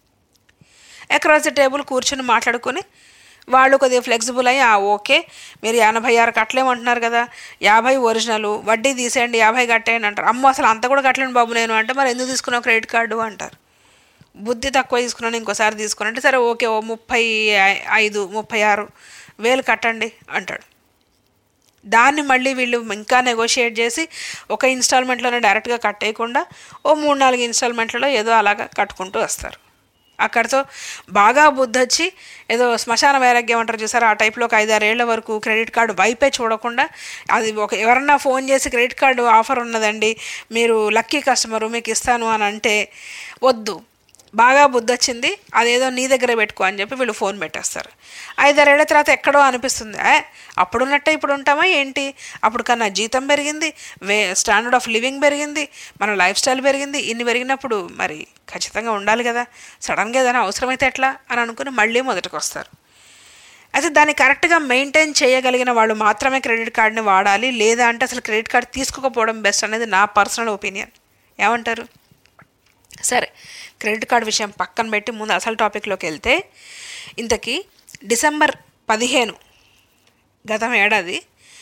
అక్రాస్ ది టేబుల్ కూర్చొని మాట్లాడుకొని వాళ్ళు కొద్దిగా ఫ్లెక్సిబుల్ అయ్యి "ఆ, ఓకే మీరు ఎనభై ఆరు కట్టలేమంటున్నారు కదా యాభై ఒరిజినల్ వడ్డీ తీసేయండి యాభై కట్టేయండి అంటారు అమ్మ అసలు అంత కూడా కట్టలేను బాబు నేను అంటే మరి ఎందుకు తీసుకున్నావు క్రెడిట్ కార్డు అంటారు బుద్ధి తక్కువ తీసుకున్నాను ఇంకోసారి తీసుకుని అంటే సరే ఓకే ఓ ముప్పై ఐ- ఐదు ముప్పై ఆరు వేలు కట్టండి అంటాడు దాన్ని మళ్ళీ వీళ్ళు ఇంకా నెగోషియేట్ చేసి ఒక ఇన్స్టాల్మెంట్లోనే డైరెక్ట్గా కట్టేయకుండా ఓ మూడు నాలుగు ఇన్స్టాల్మెంట్లలో ఏదో అలాగా కట్టుకుంటూ వస్తారు అక్కడితో బాగా బుద్ధి వచ్చి ఏదో శ్మశాన వైరాగ్యం అంటారు చూసారు ఆ టైప్లో ఒక ఐదారేళ్ల వరకు క్రెడిట్ కార్డు వైపే చూడకుండా అది ఒక ఎవరన్నా ఫోన్ చేసి క్రెడిట్ కార్డు ఆఫర్ ఉన్నదండి మీరు లక్కీ కస్టమరు మీకు ఇస్తాను అని అంటే వద్దు బాగా బుద్ధి వచ్చింది అదేదో నీ దగ్గర పెట్టుకో అని చెప్పి వీళ్ళు ఫోన్ పెట్టేస్తారు ఐదారేళ్ల తర్వాత ఎక్కడో అనిపిస్తుంది ఏ అప్పుడున్నట్టే ఇప్పుడు ఉంటామా ఏంటి అప్పుడు కన్నా జీతం పెరిగింది వే స్టాండర్డ్ ఆఫ్ లివింగ్ పెరిగింది మన లైఫ్ స్టైల్ పెరిగింది ఇన్ని పెరిగినప్పుడు మరి ఖచ్చితంగా ఉండాలి కదా సడన్గా ఏదైనా అవసరమైతే ఎట్లా అని అనుకుని మళ్ళీ మొదటికి వస్తారు అయితే దాన్ని కరెక్ట్గా మెయింటైన్ చేయగలిగిన వాళ్ళు మాత్రమే క్రెడిట్ కార్డ్ని వాడాలి లేదా అంటే అసలు క్రెడిట్ కార్డ్ తీసుకోకపోవడం బెస్ట్ అనేది నా పర్సనల్ ఒపీనియన్ ఏమంటారు సరే క్రెడిట్ కార్డ్ విషయం పక్కన పెట్టి ముందు అసలు టాపిక్లోకి వెళ్తే ఇంతకీ డిసెంబర్ పదిహేను గతం ఏడాది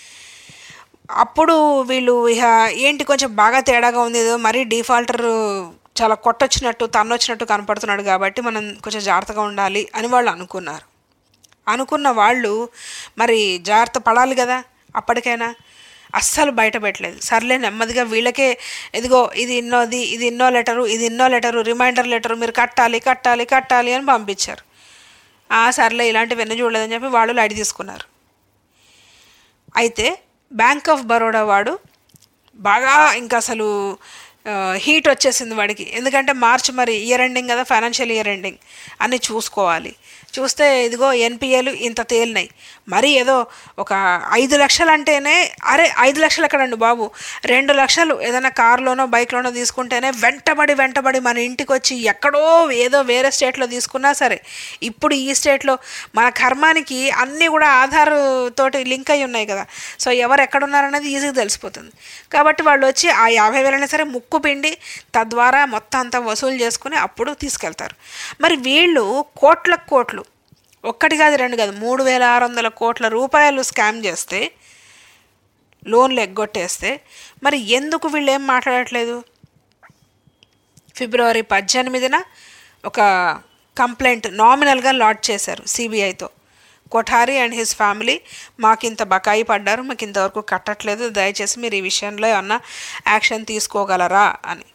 అప్పుడు వీళ్ళు ఇక ఏంటి కొంచెం బాగా తేడాగా ఉంది ఏదో మరీ డిఫాల్టర్ చాలా కొట్టొచ్చినట్టు తన్నొచ్చినట్టు కనపడుతున్నాడు కాబట్టి మనం కొంచెం జాగ్రత్తగా ఉండాలి అని వాళ్ళు అనుకున్నారు అనుకున్న వాళ్ళు మరి జాగ్రత్త పడాలి కదా అప్పటికైనా అస్సలు బయట పెట్టలేదు సర్లే నెమ్మదిగా వీళ్ళకే ఇదిగో ఇది ఇన్నోది ఇది ఇన్నో లెటరు ఇది ఇన్నో లెటరు రిమైండర్ లెటరు మీరు కట్టాలి కట్టాలి కట్టాలి అని పంపించారు ఆ సర్లే ఇలాంటివన్నీ చూడలేదని చెప్పి వాళ్ళు లైట్ తీసుకున్నారు అయితే బ్యాంక్ ఆఫ్ బరోడా వాడు బాగా ఇంకా అసలు హీట్ వచ్చేసింది వాడికి ఎందుకంటే మార్చ్ మరి ఇయర్ ఎండింగ్ కదా ఫైనాన్షియల్ ఇయర్ ఎండింగ్ అన్నీ చూసుకోవాలి చూస్తే ఇదిగో ఎన్పిఏలు ఇంత తేలినాయి మరి ఏదో ఒక ఐదు లక్షలు అంటేనే అరే ఐదు లక్షలు ఎక్కడండి బాబు రెండు లక్షలు ఏదైనా కార్లోనో బైక్లోనో తీసుకుంటేనే వెంటబడి వెంటబడి మన ఇంటికి వచ్చి ఎక్కడో ఏదో వేరే స్టేట్లో తీసుకున్నా సరే ఇప్పుడు ఈ స్టేట్లో మన కర్మానికి అన్నీ కూడా ఆధార్ తోటి లింక్ అయి ఉన్నాయి కదా సో ఎవరు ఎక్కడున్నారనేది ఈజీగా తెలిసిపోతుంది కాబట్టి వాళ్ళు వచ్చి ఆ యాభై వేలైనా సరే ముక్కు పిండి తద్వారా మొత్తం అంతా వసూలు చేసుకుని అప్పుడు తీసుకెళ్తారు మరి వీళ్ళు కోట్ల కోట్లు ఒక్కటి కాదు రెండు కాదు మూడు వేల ఆరు వందల కోట్ల రూపాయలు స్కామ్ చేస్తే లోన్లు ఎగ్గొట్టేస్తే మరి ఎందుకు వీళ్ళు ఏం మాట్లాడట్లేదు ఫిబ్రవరి పద్దెనిమిదిన ఒక కంప్లైంట్ నామినల్గా లాడ్ చేశారు సిబిఐతో కొఠారి అండ్ హిస్ ఫ్యామిలీ మాకు ఇంత బకాయి పడ్డారు మాకు ఇంతవరకు కట్టట్లేదు దయచేసి మీరు ఈ విషయంలో ఏమన్నా యాక్షన్ తీసుకోగలరా అని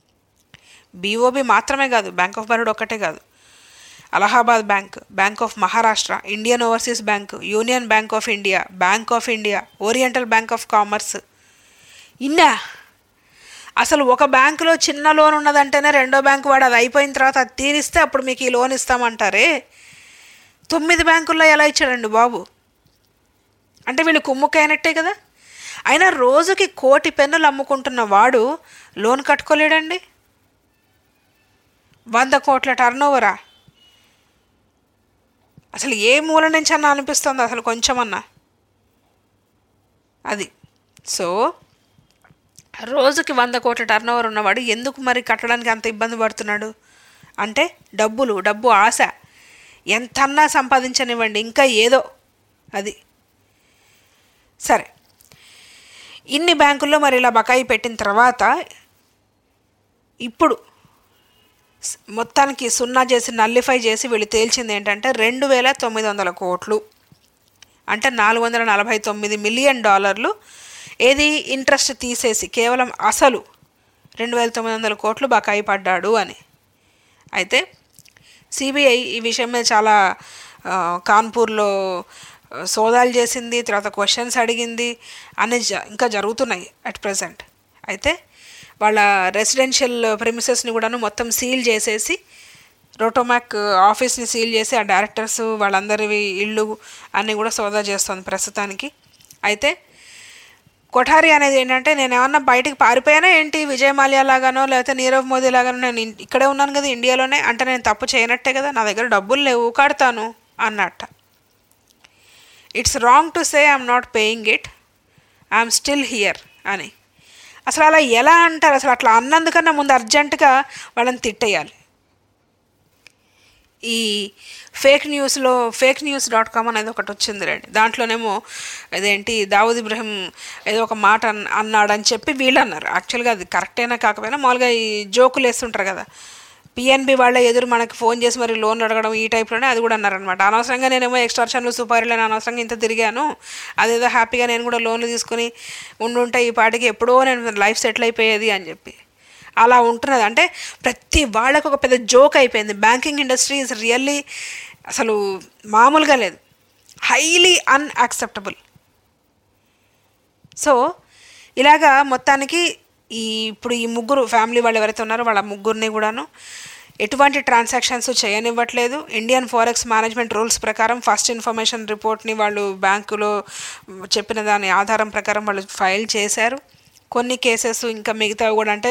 బీఓబి మాత్రమే కాదు బ్యాంక్ ఆఫ్ బరోడా ఒక్కటే కాదు Allahabad bank bank of Maharashtra Indian overseas bank union bank of India bank of India oriental bank of commerce ఇన్నా అసలు ఒక బ్యాంకులో చిన్న లోన్ ఉన్నదంటేనే రెండో బ్యాంకు వాడు అది అయిపోయిన తర్వాత అది తీరిస్తే అప్పుడు మీకు ఈ లోన్ ఇస్తామంటారే తొమ్మిది బ్యాంకుల్లో ఎలా ఇచ్చాడండి బాబు అంటే వీళ్ళు కుమ్ముకైనట్టే కదా అయినా రోజుకి కోటి పెన్నులు అమ్ముకుంటున్న వాడు లోన్ కట్టుకోలేడండి వంద కోట్ల టర్న్ ఓవరా అసలు ఏ మూల నుంచి అన్న అనిపిస్తుంది అసలు కొంచెమన్నా అది సో రోజుకి వంద కోట్ల టర్న్ ఓవర్ ఉన్నవాడు ఎందుకు మరి కట్టడానికి అంత ఇబ్బంది పడుతున్నాడు అంటే డబ్బులు డబ్బు ఆశ ఎంతన్నా సంపాదించనివ్వండి ఇంకా ఏదో అది సరే ఇన్ని బ్యాంకుల్లో మరి ఇలా బకాయి పెట్టిన తర్వాత ఇప్పుడు స్- మొత్తానికి సున్నా చేసి నల్లిఫై చేసి వీళ్ళు తేల్చింది ఏంటంటే రెండు వేల తొమ్మిది వందల కోట్లు అంటే నాలుగు వందల నలభై తొమ్మిది మిలియన్ డాలర్లు ఏది ఇంట్రెస్ట్ తీసేసి కేవలం అసలు రెండు వేల తొమ్మిది వందల కోట్లు బకాయి పడ్డాడు అని అయితే సిబిఐ ఈ విషయం మీద చాలా ఆ, కాన్పూర్లో ఆ, సోదాలు చేసింది తర్వాత క్వశ్చన్స్ అడిగింది అన్ని జ- ఇంకా జరుగుతున్నాయి అట్ ప్రజెంట్ అయితే వాళ్ళ రెసిడెన్షియల్ ప్రిమిసెస్ని కూడాను మొత్తం సీల్ చేసేసి రోటోమాక్ ఆఫీస్ని సీల్ చేసి ఆ డైరెక్టర్స్ వాళ్ళందరివి ఇళ్ళు అన్నీ కూడా సోదా చేస్తుంది ప్రస్తుతానికి అయితే కొఠారి అనేది ఏంటంటే నేను ఏమన్నా బయటికి పారిపోయానా ఏంటి విజయ్ మాల్యా లాగానో లేకపోతే నీరవ్ మోదీ లాగానో నేను ఇన్- ఇక్కడే ఉన్నాను కదా ఇండియాలోనే అంటే నేను తప్పు చేయనట్టే కదా నా దగ్గర డబ్బులు లేవు కడతాను అన్నట్ట it's wrong to say I'm not paying it I'm still here అని అసలు అలా ఎలా అంటారు అసలు అట్లా అన్నందుకన్నా ముందు అర్జెంటుగా వాళ్ళని తిట్టేయాలి ఈ ఫేక్ న్యూస్లో ఫేక్ న్యూస్ డాట్ కామ్ అనేది ఒకటి వచ్చింది రండి దాంట్లోనేమో అదేంటి దావుద్ ఇబ్రహీం ఏదో ఒక మాట అన్ అన్నాడని చెప్పి వీళ్ళు అన్నారు యాక్చువల్గా అది కరెక్టేనా కాకపోయినా మామూలుగా ఈ జోకులు వేస్తుంటారు కదా పిఎన్బి వాళ్ళ ఎదురు మనకి ఫోన్ చేసి మరి లోన్ అడగడం ఈ టైప్లోనే అది కూడా అన్నారనమాట అనవసరంగా నేనేమో ఎక్స్టార్షన్లు సూపర్లు అని అనవసరంగా ఇంత తిరిగాను అదేదో హ్యాపీగా నేను కూడా లోన్లు తీసుకుని ఉండుంటే ఈ పాటికి ఎప్పుడో నేను లైఫ్ సెటిల్ అయిపోయేది అని చెప్పి అలా ఉంటున్నది అంటే ప్రతి వాళ్ళకు ఒక పెద్ద జోక్ అయిపోయింది బ్యాంకింగ్ ఇండస్ట్రీ ఇస్ రియల్లీ అసలు మామూలుగా లేదు హైలీ అన్యాక్సెప్టబుల్ సో ఇలాగా మొత్తానికి ఈ ఇప్పుడు ఈ ముగ్గురు ఫ్యామిలీ వాళ్ళు ఎవరైతే ఉన్నారో వాళ్ళ ముగ్గురిని కూడాను ఎటువంటి ట్రాన్సాక్షన్స్ చేయనివ్వట్లేదు ఇండియన్ ఫారెక్స్ మేనేజ్మెంట్ రూల్స్ ప్రకారం ఫస్ట్ ఇన్ఫర్మేషన్ రిపోర్ట్ని వాళ్ళు బ్యాంకులో చెప్పిన దాని ఆధారం ప్రకారం వాళ్ళు ఫైల్ చేశారు కొన్ని కేసెస్ ఇంకా మిగతావి కూడా అంటే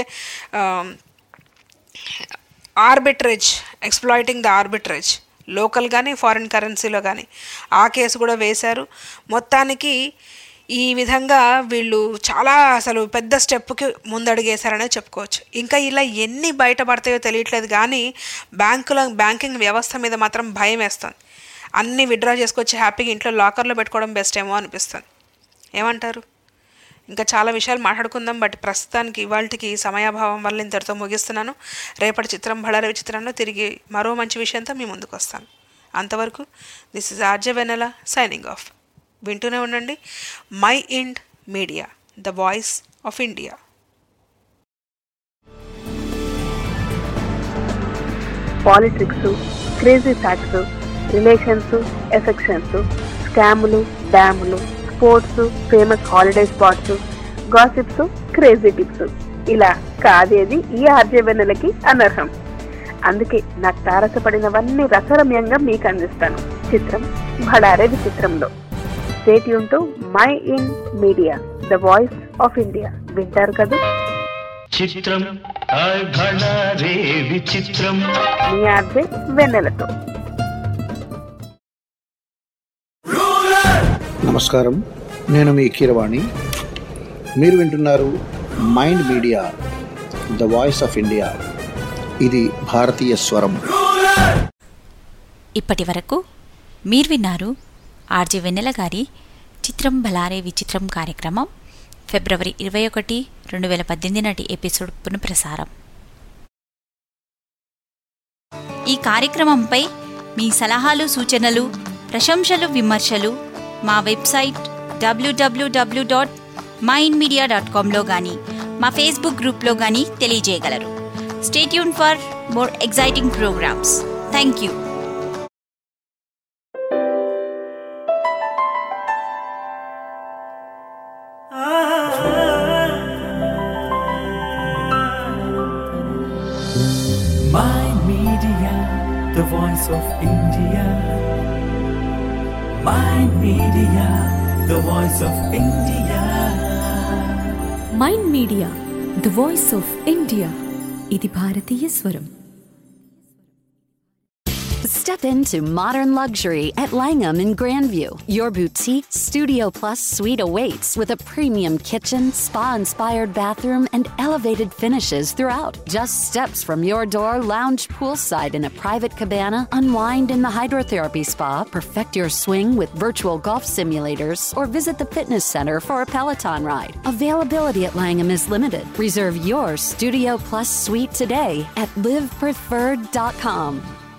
arbitrage exploiting the arbitrage local కానీ ఫారిన్ కరెన్సీలో కానీ ఆ కేసు కూడా వేశారు మొత్తానికి ఈ విధంగా వీళ్ళు చాలా అసలు పెద్ద స్టెప్కి ముందడుగేశారనే చెప్పుకోవచ్చు ఇంకా ఇలా ఎన్ని బయటపడతాయో తెలియట్లేదు కానీ బ్యాంకుల బ్యాంకింగ్ వ్యవస్థ మీద మాత్రం భయం వేస్తుంది అన్ని విత్డ్రా చేసుకొచ్చి హ్యాపీగా ఇంట్లో లాకర్లో పెట్టుకోవడం బెస్ట్ ఏమో అనిపిస్తుంది ఏమంటారు ఇంకా చాలా విషయాలు మాట్లాడుకుందాం బట్ ప్రస్తుతానికి ఇవాళకి సమయాభావం వల్ల ఇంతటితో ముగిస్తున్నాను రేపటి చిత్రం బళారవి చిత్రంలో తిరిగి మరో మంచి విషయంతో మీ ముందుకు వస్తాను అంతవరకు this is R J Vennela signing off వింటూనే ఉండండి mind media the voice of India politics crazy facts relations affections స్కాములు డ్యాములు sports famous holiday spots gossips crazy tips ఇలా కాదేది ఈ ఆర్జవెన్నెలకి అనర్హం అందుకే నాకు తారసపడినవన్నీ రసరమ్యంగా మీకు అందిస్తాను చిత్రం భడారే విచిత్రంలో స్టేట్ యూన్ mind media the voice of India వింటారు కదా చిత్రం రే విచిత్రం మీ ఆర్జే వెన్నెలతో నమస్కారం నేను మీ కీరవాణి మీరు వింటున్నారు mind media the voice of India ఇది భారతీయ స్వరం ఇప్పటి వరకు మీరు విన్నారు ఆర్జే వెన్నెల గారి చిత్రం బలారే విచిత్రం కార్యక్రమం ఫిబ్రవరి ఇరవై ఒకటి రెండు వేల పద్దెనిమిది నాటి ఎపిసోడ్ పునఃప్రసారం ఈ కార్యక్రమంపై మీ సలహాలు సూచనలు ప్రశంసలు విమర్శలు మా website W W W dot mind media dot కామ్లో కానీ మా ఫేస్బుక్ గ్రూప్లో కానీ తెలియజేయగలరు stay tuned for more exciting programs thank you My Media, the voice of India. My Media, the voice of India. Mind media the voice of India ఇది భారతీయ స్వరం Step into modern luxury at Langham in Grandview. Your boutique Studio Plus suite awaits with a premium kitchen, spa inspired bathroom, and elevated finishes throughout. Just steps from your door, lounge poolside in a private cabana, unwind in the hydrotherapy spa, perfect your swing with virtual golf simulators, or visit the fitness center for a Peloton ride. Availability at Langham is limited. Reserve your Studio Plus suite today at livepreferred.com.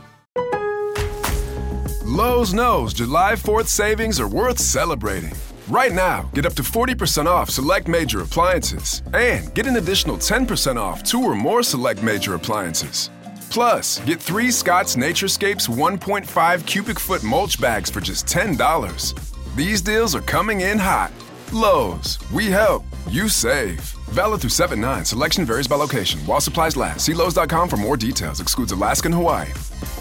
Lowe's knows July 4th savings are worth celebrating. Right now, get up to 40% off select major appliances and get an additional 10% off two or more select major appliances. Plus, get three Scott's Naturescapes 1.5 cubic foot mulch bags for just $10. These deals are coming in hot. Lowe's, we help, you save. Valid through 7 9. Selection varies by location. While supplies last, see Lowe's.com for more details. Excludes Alaska and Hawaii.